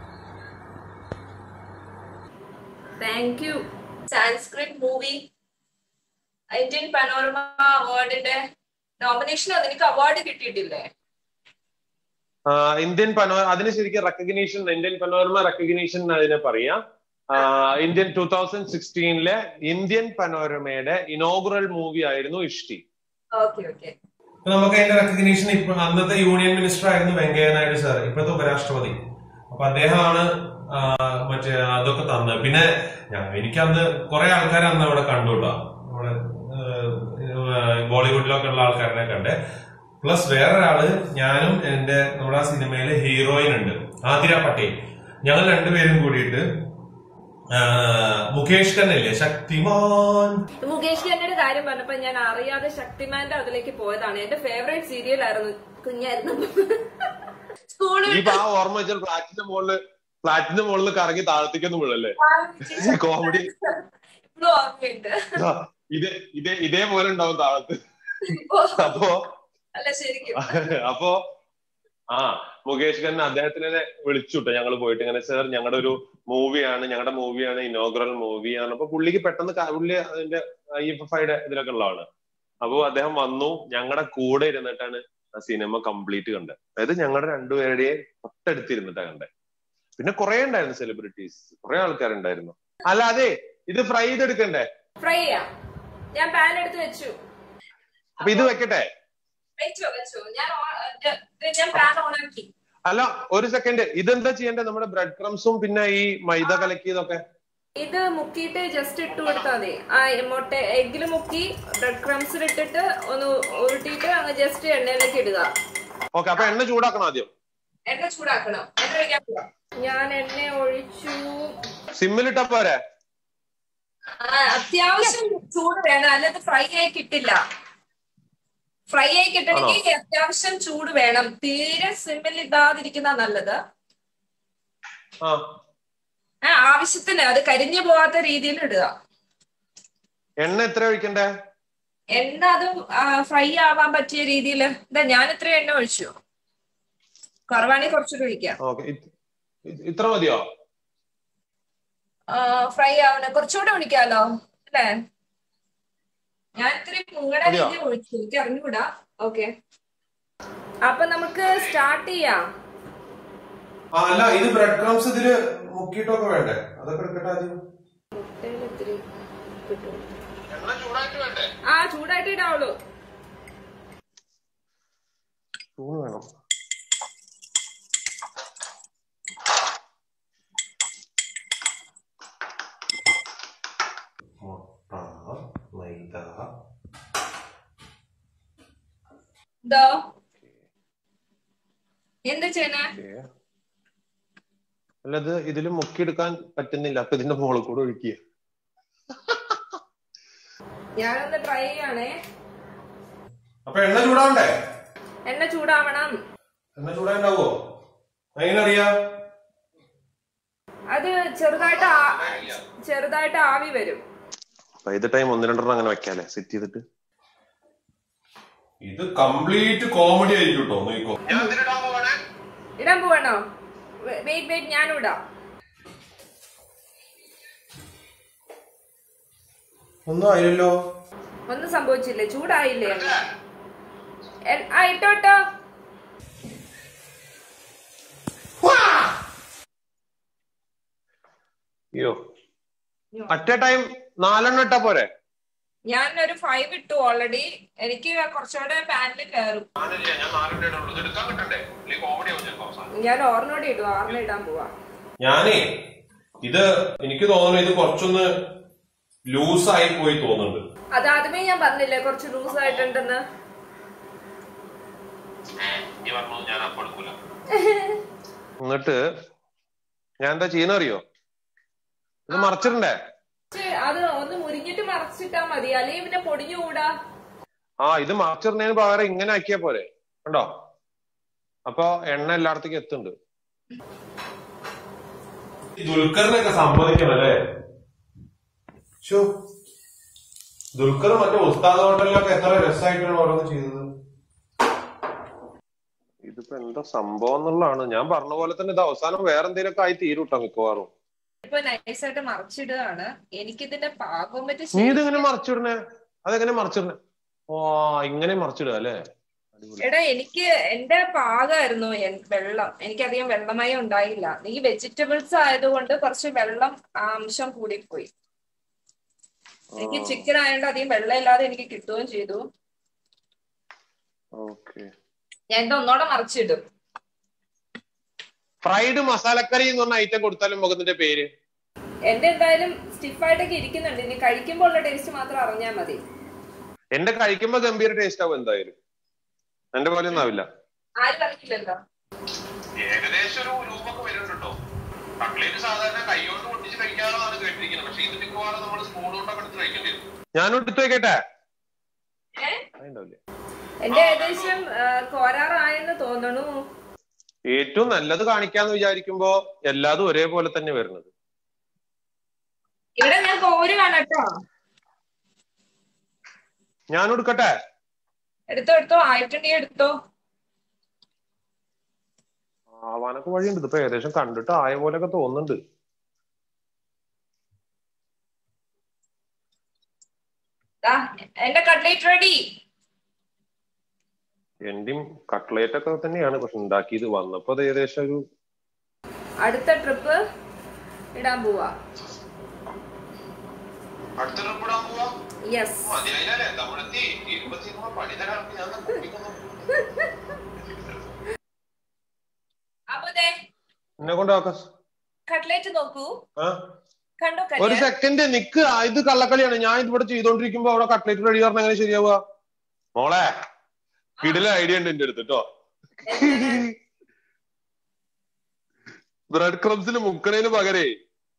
thank you Sanskrit movie Indian panorama അവാർഡിന്റെ നോമിനേഷൻ നിനക്ക് അവാർഡ് കിട്ടിയിട്ടില്ലേ ആ, ഇന്ത്യൻ പനോ അതിന് ശരിക്കും റെക്കഗ്നീഷൻ ഇന്ത്യൻ പനോരമ റെക്കഗ്നീഷൻ അതിനെ പറയാം ആ, ഇന്ത്യൻ ടൂ തൗസൻഡ് സിക്സ്റ്റീനിലെ ഇന്ത്യൻ പനോരമയുടെ ഇനോഗ്രൽ മൂവി ആയിരുന്നു ഇഷ്ടി ഓക്കെ ഓക്കെ അപ്പൊ നമുക്ക് അതിന്റെ റെക്കഗ്നീഷൻ ഇപ്പൊ അന്നത്തെ യൂണിയൻ മിനിസ്റ്റർ ആയിരുന്നു വെങ്കയ്യ നായിഡു സാർ ഇപ്പോഴത്തെ ഉപരാഷ്ട്രപതി അപ്പൊ അദ്ദേഹമാണ് ആ, മറ്റേ അതൊക്കെ തന്നത് പിന്നെ ഞാൻ എനിക്ക് അന്ന് കുറെ ആൾക്കാരെ അന്ന് അവിടെ കണ്ടു കേട്ടോ നമ്മുടെ ഏഹ്, ബോളിവുഡിലൊക്കെ ഉള്ള ആൾക്കാരെ കണ്ട് പ്ലസ് വേറൊരാള് ഞാനും എന്റെ നമ്മുടെ ആ സിനിമയിലെ ഹീറോയിൻ ഉണ്ട് ആതിര പട്ടേൽ ഞങ്ങൾ രണ്ടുപേരും കൂടിയിട്ട് ആ, മുകേഷ് ഖന്നല്ലേ ശക്തിമാൻ മുകേഷ് ഖന്നയുടെ കാര്യം പറഞ്ഞപ്പോ ഞാൻ അറിയാതെ ശക്തിമാന്റെ അതിലേക്ക് പോയതാണ് എന്റെ ഫേവറേറ്റ് സീരിയൽ ആയിരുന്നു കുഞ്ഞായിരുന്നു സ്കൂളിൽ ഈ ആ ഓർമ്മ വെച്ചാൽ ഫ്ലാറ്റിന്റെ മുകളില് ഫ്ലാറ്റിന്റെ മുകളിൽ കറങ്ങി താഴത്തേക്കൊന്നും വീഴല്ലേ കോമഡി ഇപ്പോഴും ഓർമ്മയുണ്ട് ഇത് ഇതേ ഇതേപോലെ ഉണ്ടാവും താഴത്ത് അപ്പോ അല്ല ശരിക്കും അപ്പോ ആ മുകേഷ് ഖന്ന അദ്ദേഹത്തിനെ വിളിച്ചു കേട്ടോ ഞങ്ങൾ പോയിട്ട് ഇങ്ങനെ സാർ ഞങ്ങളുടെ ഒരു മൂവിയാണ് ഞങ്ങളുടെ മൂവിയാണ് ഇനോഗ്രൽ മൂവിയാണ് അപ്പൊ പുള്ളിക്ക് പെട്ടെന്ന് ക- പുള്ളി അതിന്റെ ഐ എഫ് എഫ് ഐയുടെ ഇതിലൊക്കെ ഉള്ളതാണ് അപ്പൊ അദ്ദേഹം വന്നു ഞങ്ങളുടെ കൂടെ ഇരുന്നിട്ടാണ് ആ സിനിമ കംപ്ലീറ്റ് കണ്ടത് അതായത് ഞങ്ങളുടെ രണ്ടുപേരുടെയും തൊട്ടടുത്തിരുന്നിട്ടാ കണ്ടത് പിന്നെ കുറെ ഉണ്ടായിരുന്നു സെലിബ്രിറ്റീസ് കുറെ ആൾക്കാരുണ്ടായിരുന്നു അല്ല അതെ ഇത് ഫ്രൈ ചെയ്തെടുക്കണ്ടേ ഫ്രൈ ചെയ്യാം ഞാൻ പാൻ എടുത്ത് വെച്ചു അപ്പൊ ഇത് വെക്കട്ടെ വെച്ചോ വെച്ചോ ഞാൻ ഓ- ഇത് ഞാൻ പാൻ ഓണാക്കി അല്ല ഒരു സെക്കൻഡ് ഇതെന്താ ചെയ്യണ്ടേ നമ്മുടെ ബ്രെഡ് ക്രംസും പിന്നെ ഈ മൈദ കലക്കിയതൊക്കെ ഇത് മുക്കിയിട്ട് ജസ്റ്റ് ഇട്ട് കൊടുത്താൽ മതി ആ മുട്ട എഗ്ഗിൽ മുക്കി ബ്രെഡ് ക്രംസിൽ ഇട്ടിട്ട് ഒന്ന് ഉരുട്ടിയിട്ട് അങ്ങ് ജസ്റ്റ് എണ്ണയിലേക്ക് ഇടുക ഓക്കെ അപ്പൊ എണ്ണ ചൂടാക്കണം ആദ്യം എണ്ണ ചൂടാക്കണം എണ്ണ ഒഴിക്കാൻ പോവാം ഞാൻ എണ്ണ ഒഴിച്ചു സിമ്മിലിട്ടാ പോരെ ആ, അത്യാവശ്യം ചൂട് വേണം അല്ലാതെ ഫ്രൈ ആയി കിട്ടില്ല ഫ്രൈ ആയി കിട്ടണമെങ്കിൽ അത്യാവശ്യം ചൂട് വേണം തീരെ സിമ്മിൽ ഇടാതിരിക്കുന്ന നല്ലത് ആ ആ ആവശ്യത്തിന് അത് കരിഞ്ഞു പോവാത്ത രീതിയിൽ ഇടുക എണ്ണ എത്ര ഒഴിക്കണ്ടേ എണ്ണ അത് ഫ്രൈ ആവാൻ പറ്റിയ രീതിയിൽ ഇതാ ഞാൻ ഇത്ര എണ്ണ ഒഴിച്ചു കുറവാണെങ്കിൽ കുറച്ചുകൂടി ഒഴിക്കാം ഓക്കെ ഇത്ര മതിയോ ഫ്രൈ ആവണ കുറച്ചുകൂടെ ഒഴിക്കാലോ അല്ലേ ഞാൻ ഇത്തിരി മുങ്ങട മതിയോ? രീതി ഒഴിച്ചു എനിക്ക് അറിഞ്ഞുകൂടാ ഓക്കെ അപ്പൊ നമുക്ക് സ്റ്റാർട്ട് ചെയ്യാം ആ, അല്ല ഇത് ബ്രെഡ് ക്രംസ് ഇതില് മുക്കിയിട്ടൊക്കെ വേണ്ടേ അതൊക്കെ എടുക്കട്ടെ ആദ്യം മുട്ടയിൽ ഇത്തിരി ഇട്ടു. എണ്ണ ചൂടായിട്ട് വേണ്ടേ ആ ചൂടായിട്ട് ഇടാവുള്ളൂ ചൂട് വേണം മുട്ട മൈദ ഇതോ എന്താ ചെയ്യണേ ഓക്കേ. അല്ല ഇത് ഇതില് മുക്കിയെടുക്കാൻ പറ്റുന്നില്ല അപ്പൊ ഇതിന്റെ മുകളിൽ കൂടെ ഒഴിക്കുക ഞാനൊന്ന് ട്രൈ ചെയ്യണേ അപ്പൊ എണ്ണ ചൂടാവണ്ടേ എണ്ണ ചൂടാവണം എണ്ണ ചൂടാണ്ടാവോ എങ്ങനെ അറിയാ അത് ചെറുതായിട്ട് ആ- ചെറുതായിട്ട് ആവി വരും ഇത് ടൈം ഒന്ന് രണ്ടെണ്ണം അങ്ങനെ വെക്കാല്ലേ സെറ്റ് ചെയ്തിട്ട് ഇത് കംപ്ലീറ്റ് കോമഡി ആയിരിക്കും കേട്ടോ നോക്കോ ഞാൻ എന്തിനിടാൻ പോവാണേ ഇടാൻ പോവാണോ വെയിറ്റ് വെയിറ്റ് ഞാനും ഇടാം ഒന്നും ആയില്ലല്ലോ ഒന്നും സംഭവിച്ചില്ലേ ചൂടായില്ലേ എണ്ണ? എ- ആ ഇട്ടോ ഇട്ടോ അയ്യോ അറ്റ് എ ടൈം നാലെണ്ണം ഇട്ടാ പോരെ ഞാൻ ഒരു ഫൈവ് ഇട്ടു ഓൾറെഡി എനിക്ക് കുറച്ചുകൂടെ പാനിൽ കയറും ഞാനില്ല ഞാൻ നാലിൻ്റെ ഇടുള്ളൂ ഇത് എടുക്കാൻ കിട്ടണ്ടേ അല്ലെങ്കിൽ കോമഡി ആവും ചിലപ്പോ അവസാനം ഞാൻ ഓറിനോട് ഇടും ആറിന് ഇടാൻ പോവാ ഞാനേ ഇത് എനിക്ക് തോന്നുന്നു ഇത് കുറച്ചൊന്ന് ലൂസായി പോയി തോന്നുന്നുണ്ട് അത് ആദ്യമേ ഞാൻ പറഞ്ഞില്ലേ കുറച്ച് ലൂസ് ആയിട്ടുണ്ടെന്ന് നീ പറഞ്ഞു ഞാൻ അപ്പം എടുക്കൂല എന്നിട്ട് ഞാൻ എന്താ ചെയ്യുന്ന അറിയോ ഇത് മറച്ചിട്ടുണ്ടേ പക്ഷേ അത് ഒന്ന് മുരിഞ്ഞിട്ട് മറച്ചിട്ടാ മതി അല്ലെങ്കിൽ പിന്നെ പൊടിഞ്ഞുകൂടാ ആ ഇത് മറച്ചിടുന്നതിന് പകരം ഇങ്ങനെ ആക്കിയാ പോരെ കണ്ടോ അപ്പൊ എണ്ണ എല്ലായിടത്തേക്കും എത്തുന്നുണ്ട് ദുൽഖറിനൊക്കെ സമ്മതിക്കണം അല്ലേ ഷോ ദുൽഖർ മറ്റേ ഉസ്താദ് ഹോട്ടലിലൊക്കെ എത്ര രസമായിട്ടാണ് ഓരോന്ന് ചെയ്തത് ഇതിപ്പോ എന്താ സംഭവം എന്നുള്ളതാണ് ഞാൻ പറഞ്ഞ പോലെ തന്നെ ഇത് അവസാനം വേറെ എന്തെങ്കിലുമൊക്കെ ആയി തീരൂട്ടോ മിക്കവാറും ഇപ്പൊ നൈസായിട്ട് മറച്ചിടുകയാണ് എനിക്കിതിന്റെ പാകം പറ്റി നീ ഇതെങ്ങനെ മറച്ചിടണേ അതെങ്ങനെ മറച്ചിടണേ ഓ ഇങ്ങനെ മറച്ചിടുക അല്ലേ അടിപൊളി എടാ എനിക്ക് എന്റെ പാകമായിരുന്നു എൻ- വെള്ളം എനിക്കധികം വെള്ളമയം ഉണ്ടായില്ല നീ വെജിറ്റബിൾസ് ആയതുകൊണ്ട് കുറച്ച് വെള്ളം അംശം കൂടിപ്പോയി എനിക്ക് ചിക്കൻ ആയതുകൊണ്ട് അധികം വെള്ളം ഇല്ലാതെ എനിക്ക് കിട്ടുകയും ചെയ്തു ഓക്കെ ഞാൻ ഇത് ഒന്നോടെ മറിച്ചിടും ഫ്രൈഡ് മസാലക്കറി എന്ന് പറഞ്ഞ ഐറ്റം കൊടുത്താലും മുഖത്തിന്റെ പേര് എന്റെ എന്തായാലും സ്റ്റിഫായിട്ടൊക്കെ ഇരിക്കുന്നുണ്ട് ഇനി കഴിക്കുമ്പോൾ ഉള്ള ടേസ്റ്റ് മാത്രം അറിഞ്ഞാൽ മതി എന്റെ കഴിക്കുമ്പോ ഗംഭീര ടേസ്റ്റ് ആവും എന്തായാലും എന്റെ പോലെ ഒന്നും ആവില്ല ആരും പറഞ്ഞില്ലല്ലോ ഏകദേശം ഒരു രൂപമൊക്കെ വരുന്നുണ്ട് കേട്ടോ കട്ട്ലേറ്റ് സാധാരണ കൈകൊണ്ട് പൊട്ടിച്ച് കഴിക്കാറാണ് കേട്ടിരിക്കുന്നത് പക്ഷെ ഇത് മിക്കവാറും നമ്മൾ സ്പൂൺ കൊണ്ടൊക്കെ എടുത്ത് കഴിക്കേണ്ടി വരും ഞാനും എടുത്തു വെക്കട്ടെ ഏ? അതുണ്ടാവില്ലേ. എന്റെ ഏകദേശം ആ, കോരാറായെന്ന് തോന്നണു ഏറ്റവും നല്ലത് കാണിക്കാന്ന് വിചാരിക്കുമ്പോ എല്ലാതും ഒരേപോലെ തന്നെ വരുന്നത് ഇവിടെ ഞാൻ കോരുവാണ് കേട്ടോ ഞാനും എടുക്കട്ടെ എടുത്തോ എടുത്തോ ആയിട്ടുണ്ടെങ്കിൽ എടുത്തോ ആവാനൊക്കെ വഴിയുണ്ട് ഇതിപ്പോ ഏകദേശം കണ്ടിട്ട് ആയ പോലെയൊക്കെ തോന്നുന്നുണ്ട് ദാ, എന്റെ കട്ട്ലേറ്റ് റെഡി എന്റെയും കട്ട്ലേറ്റ് ഒക്കെ തന്നെയാണ് പക്ഷെ ഉണ്ടാക്കിയത് വന്നപ്പോ അത് ഏകദേശം ഒരു അടുത്ത ട്രിപ്പ് ഇടാൻ പോവാ അടുത്ത ട്രിപ്പ് ഇടാൻ പോവാ യെസ് മതിയായില്ലേ നമ്മളെത്തി ഇരുപത്തി പണി തരാൻ ഞാൻ കുടിക്കുന്നു അപ്പൊ ദേ എന്നെ കൊണ്ടാക്ക കട്ട്ലേറ്റ് നോക്കൂ ആ കണ്ടോ ഒരു കല്യാണം സെക്കൻഡ് നിക്ക് ആ, ഇത് കള്ളക്കളിയാണ് ഞാൻ ഇത് ഇവിടെ ചെയ്തോണ്ടിരിക്കുമ്പോ അവിടെ കട്ട്ലേറ്റ് റെഡി പറഞ്ഞ എങ്ങനെ ശരിയാവുക മോളെ കിടില ഐഡിയ ഉണ്ട് എന്റെ അടുത്ത് കേട്ടോ ബ്രെഡ് ക്രംസിൽ മുക്കണേന് പകരേ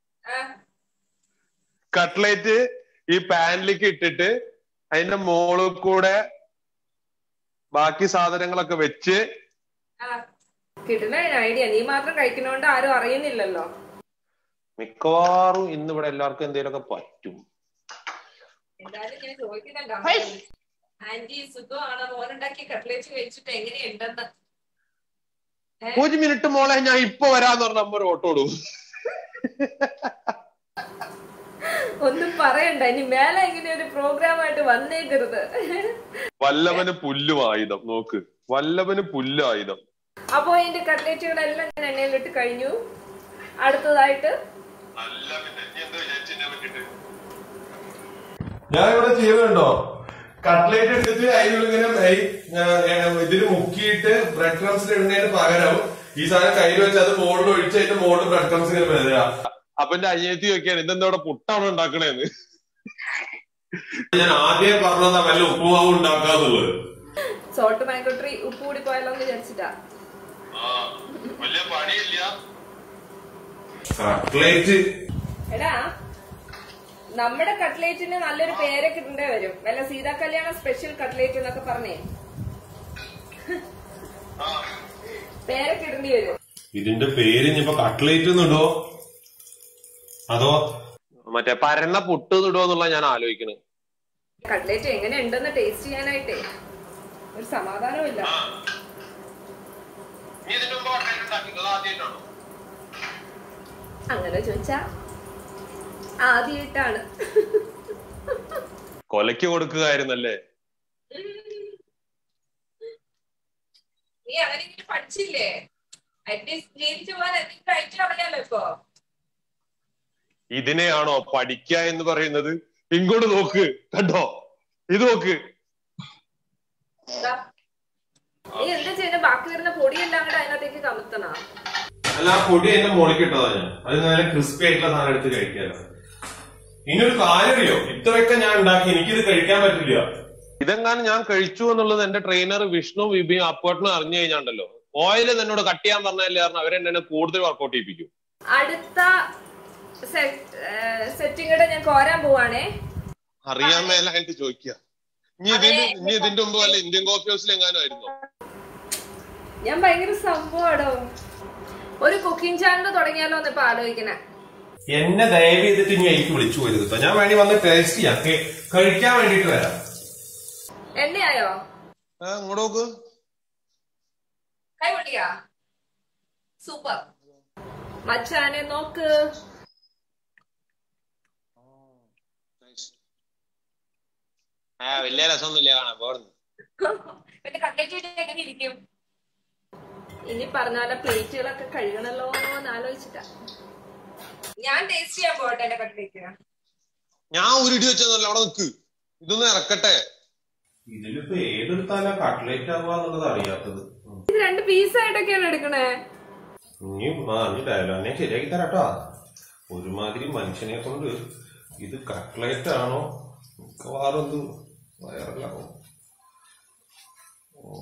കട്ട്ലേറ്റ് ഈ പാനിലേക്ക് ഇട്ടിട്ട് അതിന്റെ മോളിൽ കൂടെ ബാക്കി സാധനങ്ങളൊക്കെ വെച്ച് കിട്ടുന്ന ഐഡിയ നീ മാത്രം കഴിക്കുന്നോണ്ട് ആരും അറിയുന്നില്ലല്ലോ മിക്കവാറും ഇന്ന് ഇവിടെ എല്ലാവർക്കും എന്തെങ്കിലുമൊക്കെ പറ്റും എന്തായാലും ഞാൻ ചോദിക്കുന്നുണ്ട് ആന്റി സുഖമാണ് മോനുണ്ടാക്കിയ കട്ട്ലേറ്റ് കഴിച്ചിട്ട് എങ്ങനെയുണ്ടെന്ന് ഏ? ഒരു മിനിറ്റ് മോളെ ഞാൻ ഇപ്പൊ വരാന്ന് പറഞ്ഞ അമ്മ ഒരു ഓട്ടോ ഇടും ഒന്നും പറയണ്ട ഇനി മേലെ ഇങ്ങനെ ഒരു പ്രോഗ്രാം ആയിട്ട് വന്നേക്കരുത് വല്ലവന് പുല്ലും ആയുധം നോക്ക് വല്ലവന് പുല്ല് ആയുധം അപ്പോ ഇതിന്റെ കട്ട്ലേറ്റുകളെല്ലാം ഞാൻ എണ്ണയിലിട്ട് കഴിഞ്ഞു അടുത്തതായിട്ട് നല്ല പിന്നെ നീ എന്താ വിചാരിച്ചതിനെ പറ്റിട്ട് ഞാൻ ഇവിടെ ചെയ്യുന്നുണ്ടോ കട്ട്ലേറ്റ് എടുത്തിട്ട് അതിനുള്ളിങ്ങനെ ഈ, ആ, ഏ, ഇതില് മുക്കിയിട്ട് ബ്രെഡ് ക്രംസിൽ ഇടുന്നതിന് പകരം ഈ സാധനം കയ്യിൽ വെച്ച് അത് മുകളിൽ ഒഴിച്ച് അതിന്റെ മുകളിൽ ബ്രെഡ് ക്രംസ് ഇങ്ങനെ വരിക അപ്പൊ എന്റെ അനിയത്തി ചോദിക്കാണ് ഇതെന്താ ഇവിടെ പുട്ടാണോ ഉണ്ടാക്കണേന്ന് ഞാൻ ആദ്യം പറഞ്ഞതാ വല്ല ഉപ്പുമാവ് ഉണ്ടാക്കാന്നുള്ളത് സോൾട്ട് മൈക്കോട്രി ഉപ്പ് കൂടി പോയാലോ എന്ന് വിചാരിച്ചിട്ടാ ആ വലിയ പണിയില്ല കട്ട്ലേറ്റ് എടാ നമ്മുടെ കട്ട്ലേറ്റിന് നല്ലൊരു പേരൊക്കെ ഇടേണ്ടി വരും വല്ല സീതാ കല്യാണ സ്പെഷ്യൽ കട്ട്ലേറ്റ് എന്നൊക്കെ പറഞ്ഞേ ആ പേരൊക്കെ ഇടേണ്ടി വരും ഇതിന്റെ പേര് ഇനിയിപ്പോ കട്ട്ലേറ്റ് എന്നിടോ അതോ മറ്റേ പരന്ന പുട്ട് ഇടുമോ എന്നുള്ള ഞാൻ ആലോചിക്കുന്നത് കട്ട്ലേറ്റ് എങ്ങനെ ഉണ്ടെന്ന് ടേസ്റ്റ് ചെയ്യാനായിട്ടേ ഒരു സമാധാനമില്ല ആ നീ ഇതിന്റെ മുമ്പ് കട്ട്ലേറ്റ് ഉണ്ടാക്കിയത് ആദ്യമായിട്ടാണോ അങ്ങനെ ചോദിച്ചാ ആദ്യമായിട്ടാണ് കൊലയ്ക്ക് കൊടുക്കുകയായിരുന്നല്ലേ നീ അങ്ങനെ പഠിച്ചില്ലേ അറ്റ്ലീസ്റ്റ് ജയിച്ചു പോകാൻ എന്തെങ്കിലും കഴിച്ചു അറിയാലോ ഇപ്പൊ ഇതിനെയാണോ പഠിക്കുക എന്ന് പറയുന്നത് ഇങ്ങോട്ട് നോക്ക് കണ്ടോ ഇത് നോക്ക് ദാ. നീ എന്താ ചെയ്യുന്നത് ബാക്കി വരുന്ന പൊടിയെല്ലാം കൂടെ അതിനകത്തേക്ക് കമത്തണ അല്ല ആ പൊടി അതിന്റെ മുകളിൽ ഇട്ടതാ ഞാൻ അത് നല്ല ക്രിസ്പി ആയിട്ടുള്ള സാധനം എടുത്ത് കഴിക്കാലോ ഇനിയൊരു കാര്യം അറിയോ ഇത്രയൊക്കെ ഞാൻ ഉണ്ടാക്കി എനിക്കിത് കഴിക്കാൻ പറ്റില്ല ഇതെങ്ങാനും ഞാൻ കഴിച്ചു എന്നുള്ളത് എന്റെ ട്രെയിനർ വിഷ്ണു വിബിയും അപ്പോട്ടിനും അറിഞ്ഞു കഴിഞ്ഞാണ്ടല്ലോ ഓയിൽ എന്നോട് കട്ട് ചെയ്യാൻ പറഞ്ഞല്ലേ കാരണം അവരെന്നെ കൂടുതൽ വർക്കൗട്ട് ചെയ്യിപ്പിക്കും അടുത്ത സെറ്റിംഗ് കൂടെ ഞാൻ കോരാൻ പോവാണേ അറിയാൻ മേലായിട്ട് ചോദിക്കുക ഇനി ഇതിന് ഇനി ഇതിന്റെ മുമ്പ് വല്ല ഇന്ത്യൻ കോഫി ഹൗസിൽ എങ്ങാനും ആയിരുന്നോ ഞാൻ ഭയങ്കര സംഭവമാടോ ഒരു കുക്കിംഗ് ചാനൽ തുടങ്ങിയാലോ എന്ന് ഇപ്പൊ ആലോചിക്കണേ എന്നെ ദയവ് ചെയ്തിട്ട് ഇനി എനിക്ക് വിളിച്ചു പോരുത് കേട്ടോ ഞാൻ വേണ്ടി വന്ന് ടേസ്റ്റ് ചെയ്യാം കെ- കഴിക്കാൻ വേണ്ടിട്ട് വരാം എണ്ണയായോ ആ, ഇങ്ങോട്ട് നോക്ക് കൈ പൊട്ടിയാ സൂപ്പർ മച്ചാനെ നോക്ക് ആ വലിയ രസമൊന്നുമില്ല കാണാൻ പോർന്ന് പിന്നെ കട്ട്ലേറ്റ് എങ്ങനെ ഇരിക്കും ഇനി പറഞ്ഞ പോലെ പ്ലേറ്റുകളൊക്കെ കഴുകണല്ലോ എന്ന് ആലോചിച്ചിട്ടാ ഞാൻ ടേസ്റ്റ് ചെയ്യാൻ പോട്ടെ എന്റെ കട്ട്ലേറ്റ് ഞാൻ ഒരു ഇടി വെച്ചതല്ല അവിടെ നിക്ക് ഇതൊന്ന് ഇറക്കട്ടെ ഇതിലിപ്പോ ഏതെടുത്താലാ കട്ട്ലേറ്റ് ആവാന്നുള്ളത് അറിയാത്തത് ഉം. ഇത് രണ്ട് പീസായിട്ടൊക്കെയാണ് എടുക്കണേ ഇനി ആ ഇനി ഡയലോഗിനെ ശരിയാക്കി തരാട്ടോ ഒരുമാതിരി മനുഷ്യനെ കൊണ്ട് ഇത് കട്ട്ലേറ്റ് ആണോ മിക്കവാറും ഇത് വയറലാവും ഓ.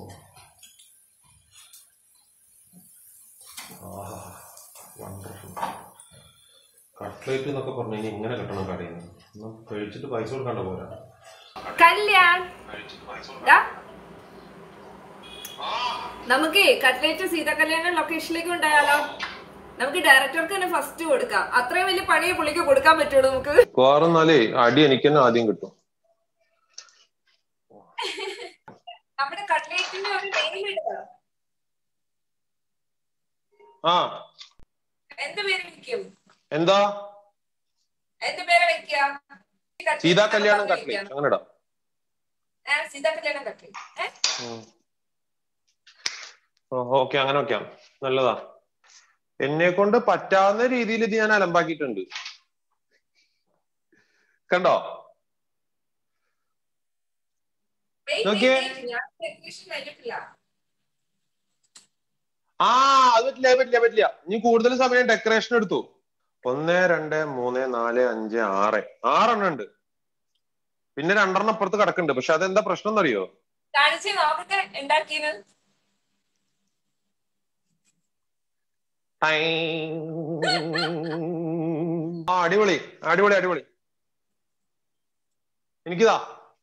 ആഹാ, wonderful. കട്ട്ലേറ്റ് എന്നൊക്കെ പറഞ്ഞു കഴിഞ്ഞാൽ ഇങ്ങനെ കിട്ടണം കടയിൽ നിന്ന് ഒന്ന് കഴിച്ചിട്ട് പൈസ കൊടുക്കാണ്ട പോരാ കല്യാൺ കഴിച്ചിട്ട് പൈസ കൊടുക്കാം. ദാ, ആ നമുക്ക് കട്ട്ലേറ്റ് സീതാ കല്യാണ ലൊക്കേഷനിലേക്ക് ഉണ്ടായാലോ നമുക്ക് ഡയറക്ടർക്ക് തന്നെ ഫസ്റ്റ് കൊടുക്കാം അത്രയും വലിയ പണിയെ പുള്ളിക്ക് കൊടുക്കാൻ പറ്റുള്ളൂ നമുക്ക് വേറെന്നാലേ അടി എനിക്ക് തന്നെ ആദ്യം കിട്ടും നമ്മുടെ കട്ട്ലേറ്റിന്റെ ഒരു നെയിം ഇടുക ആ എന്ത് പേര് വെക്കും എന്താ എന്ത് പേര് വെക്കുക സീതാ കല്യാണം കട്ട്ലേറ്റ് അങ്ങനെ ഇടാം സീതാ കല്യാണം കട്ട്ലേറ്റ് ഏ? ഓക്കെ അങ്ങനെ വെക്കാം നല്ലതാ എന്നെ കൊണ്ട് പറ്റാവുന്ന രീതിയിൽ ഇത് ഞാൻ അലമ്പാക്കിയിട്ടുണ്ട് കണ്ടോ Wait, wait, നോക്കിയേ. wait, ഞാൻ decoration കഴിഞ്ഞിട്ടില്ല ആ അത് പറ്റില്ല അത് പറ്റില്ല പറ്റില്ല ഇനി കൂടുതൽ സമയം ഡെക്കറേഷൻ എടുത്തു ഒന്ന് രണ്ട് മൂന്ന് നാല് അഞ്ച് ആറ് ആറെണ്ണം ഉണ്ട് പിന്നെ രണ്ടെണ്ണം അപ്പുറത്ത് കിടക്കുന്നുണ്ട് പക്ഷെ അതെന്താ പ്രശ്നം എന്നറിയോ കാണിച്ച് നോക്കട്ടെ ഉണ്ടാക്കിയത് ആ അടിപൊളി അടിപൊളി അടിപൊളി എനിക്കിതാ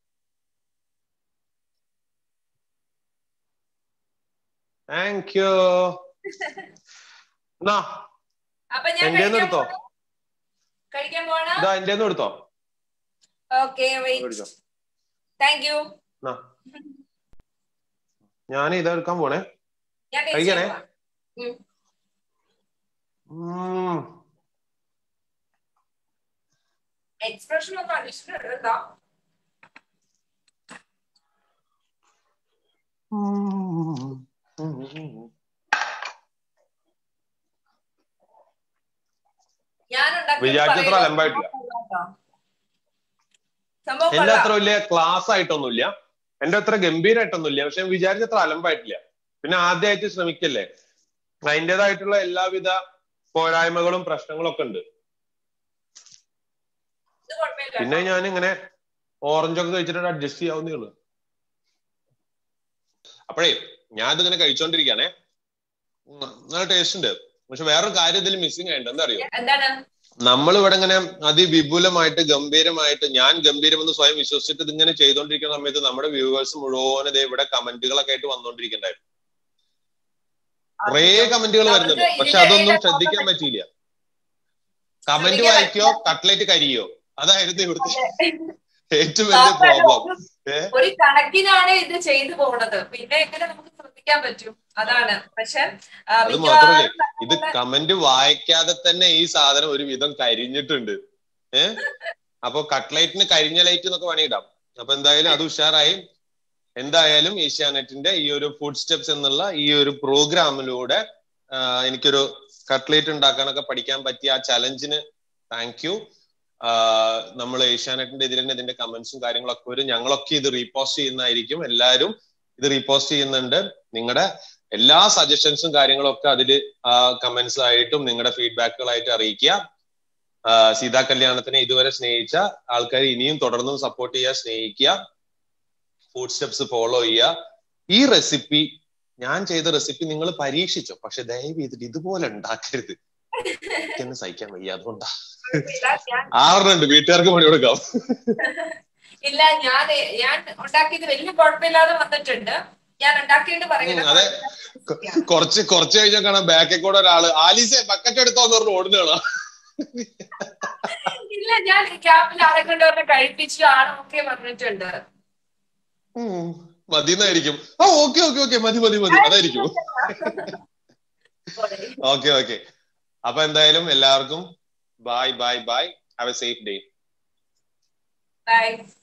താങ്ക് യു എന്നാ അപ്പൊ ഞാൻ എന്റെ കഴിക്കാൻ എടുത്തോ പോണു. കഴിക്കാൻ പോണ ഇതാ എന്റെ എടുത്തോ ഓക്കെ വെയിറ്റ് മേടിച്ചോ. താങ്ക് യു എന്നാ ഞാൻ ഇതെടുക്കാൻ പോണേ ഞാൻ taste കഴിക്കണേ? ചെയ്യാൻ പോവാ. ഉം. ഉം. എക്സ്പ്രഷൻ ഒന്നും അന്വേഷിച്ചിട്ടുണ്ടോ ഞാൻ ഉണ്ടാക്കിയത് വിചാരിച്ചത്ര പറയുന്നത് അലമ്പായിട്ടില്ല. സംഭവം എന്റെ കൊള്ളാം. അത്ര വലിയ ക്ലാസ് ആയിട്ടൊന്നുമില്ല എന്റെ അത്ര ഗംഭീരമായിട്ടൊന്നുമില്ല പക്ഷെ വിചാരിച്ചത്ര അലമ്പായിട്ടില്ല പിന്നെ ആദ്യമായിട്ട് ശ്രമിക്കല്ലേ അതിൻ്റെതായിട്ടുള്ള എല്ലാവിധ പോരായ്മകളും പ്രശ്നങ്ങളും ഒക്കെ ഉണ്ട് ഇത് കുഴപ്പമില്ല പിന്നെ ഞാൻ ഇങ്ങനെ ഓറഞ്ചൊക്കെ കഴിച്ചിട്ട് അഡ്ജസ്റ്റ് ചെയ്യാവുന്നേ ഉള്ളൂ അപ്പോഴേ ഞാൻ ഇതിങ്ങനെ കഴിച്ചോണ്ടിരിക്കാണേ ഉം, നല്ല ടേസ്റ്റ് ഉണ്ട് പക്ഷെ വേറൊരു കാര്യം ഇതിൽ മിസ്സിംഗ് ആയിട്ട് എന്താ അറിയോ എന്താണ് നമ്മൾ ഇവിടെ ഇങ്ങനെ അതിവിപുലമായിട്ട് ഗംഭീരമായിട്ട് ഞാൻ ഗംഭീരമെന്ന് സ്വയം വിശ്വസിച്ചിട്ട് ഇതിങ്ങനെ ചെയ്തുകൊണ്ടിരിക്കുന്ന സമയത്ത് നമ്മുടെ വ്യൂവേഴ്സ് മുഴുവൻ ഇതേ ഇവിടെ കമന്റുകളൊക്കെ ആയിട്ട് വന്നുകൊണ്ടിരിക്കണ്ടായിരുന്നു കുറേ കമന്റുകൾ വരുന്നുണ്ട് പക്ഷെ അതൊന്നും ശ്രദ്ധിക്കാൻ പറ്റിയില്ല കമന്റ് ശ്രദ്ധിക്കാൻ വായിക്കോ കട്ട്ലേറ്റ് കരിയോ അതായിരുന്നു ഇവിടുത്തെ ഏറ്റവും വലിയ പ്രോബ്ലം ഏഹ് ഒരു കണക്കിനാണ് ഇത് ചെയ്തു പോണത് പിന്നെ എങ്ങനെ നമുക്ക് ശ്രദ്ധിക്കാൻ പറ്റും അതാണ് പക്ഷെ ആ, അത് മിക്കവാറും മാത്രമല്ല ഇത് കമന്റ് വായിക്കാതെ തന്നെ ഈ സാധനം ഒരു വിധം കരിഞ്ഞിട്ടുണ്ട് ഏ അപ്പൊ കട്ട്ലൈറ്റിന് കരിഞ്ഞ ലൈറ്റ് എന്നൊക്കെ പണിയിടാം അപ്പൊ എന്തായാലും അത് ഉഷാറായി എന്തായാലും ഏഷ്യാനെറ്റിന്റെ ഈ ഒരു ഫുഡ് സ്റ്റെപ്സ് എന്നുള്ള ഈ ഒരു പ്രോഗ്രാമിലൂടെ ആ, എനിക്കൊരു കട്ട്ലേറ്റ് ഉണ്ടാക്കാനൊക്കെ പഠിക്കാൻ പറ്റിയ ആ ചലഞ്ചിന് താങ്ക് യു നമ്മൾ ഏഷ്യാനെറ്റിന്റെ ഇതിൽ തന്നെ ഇതിന്റെ കമന്റ്സും കാര്യങ്ങളൊക്കെ വരും ഞങ്ങളൊക്കെ ഇത് റീപോസ്റ്റ് ചെയ്യുന്നതായിരിക്കും എല്ലാവരും ഇത് റീപോസ്റ്റ് ചെയ്യുന്നുണ്ട് നിങ്ങളുടെ എല്ലാ സജഷൻസും കാര്യങ്ങളും ഒക്കെ അതിൽ കമന്റ്സ് ആയിട്ടും നിങ്ങളുടെ ഫീഡ്ബാക്കുകളായിട്ട് അറിയിക്കുക ആ, സീതാ കല്യാണത്തിനെ ഇതുവരെ സ്നേഹിച്ച ആൾക്കാർ ഇനിയും തുടർന്നും സപ്പോർട്ട് ചെയ്യുക സ്നേഹിക്കുക ഫുഡ് സ്റ്റെപ്സ് ഫോളോ ചെയ്യുക ഈ റെസിപ്പി ഞാൻ ചെയ്ത റെസിപ്പി നിങ്ങൾ പരീക്ഷിച്ചോ പക്ഷെ ദയവ് ചെയ്തിട്ട് ഇതുപോലെ ഉണ്ടാക്കരുത് എനിക്കെന്നെ സഹിക്കാൻ വയ്യ അതുകൊണ്ടാ ഇല്ല, ഞാൻ ആറെണ്ണുണ്ട് വീട്ടുകാർക്ക് പണി കൊടുക്കാം ഇല്ല ഞാൻ ഞാൻ ഉണ്ടാക്കിയത് വലിയ കുഴപ്പമില്ലാതെ വന്നിട്ടുണ്ട് ഞാൻ ഉണ്ടാക്കിയിട്ട് ഉം, പറയുന്നത് അതെ കുറച്ച് കുറച്ച് കഴിഞ്ഞാൽ കാണാം ബാക്കിൽ കൂടെ ഒരാള് ആലീസെ ബക്കറ്റ് എടുത്തോന്ന് പറഞ്ഞ് ഓടുന്നതാണ് ഇല്ല ഞാൻ ക്യാമ്പിൽ ആളെ കൊണ്ടുവന്ന് കഴിപ്പിച്ചു ആണ് ഓക്കെ പറഞ്ഞിട്ടുണ്ട് മതിന്നായിരിക്കും ആ ഓക്കെ ഓക്കെ ഓക്കെ മതി മതി മതി അതായിരിക്കും ഓക്കെ ഓക്കെ അപ്പൊ എന്തായാലും എല്ലാവർക്കും bye bye bye have a safe day by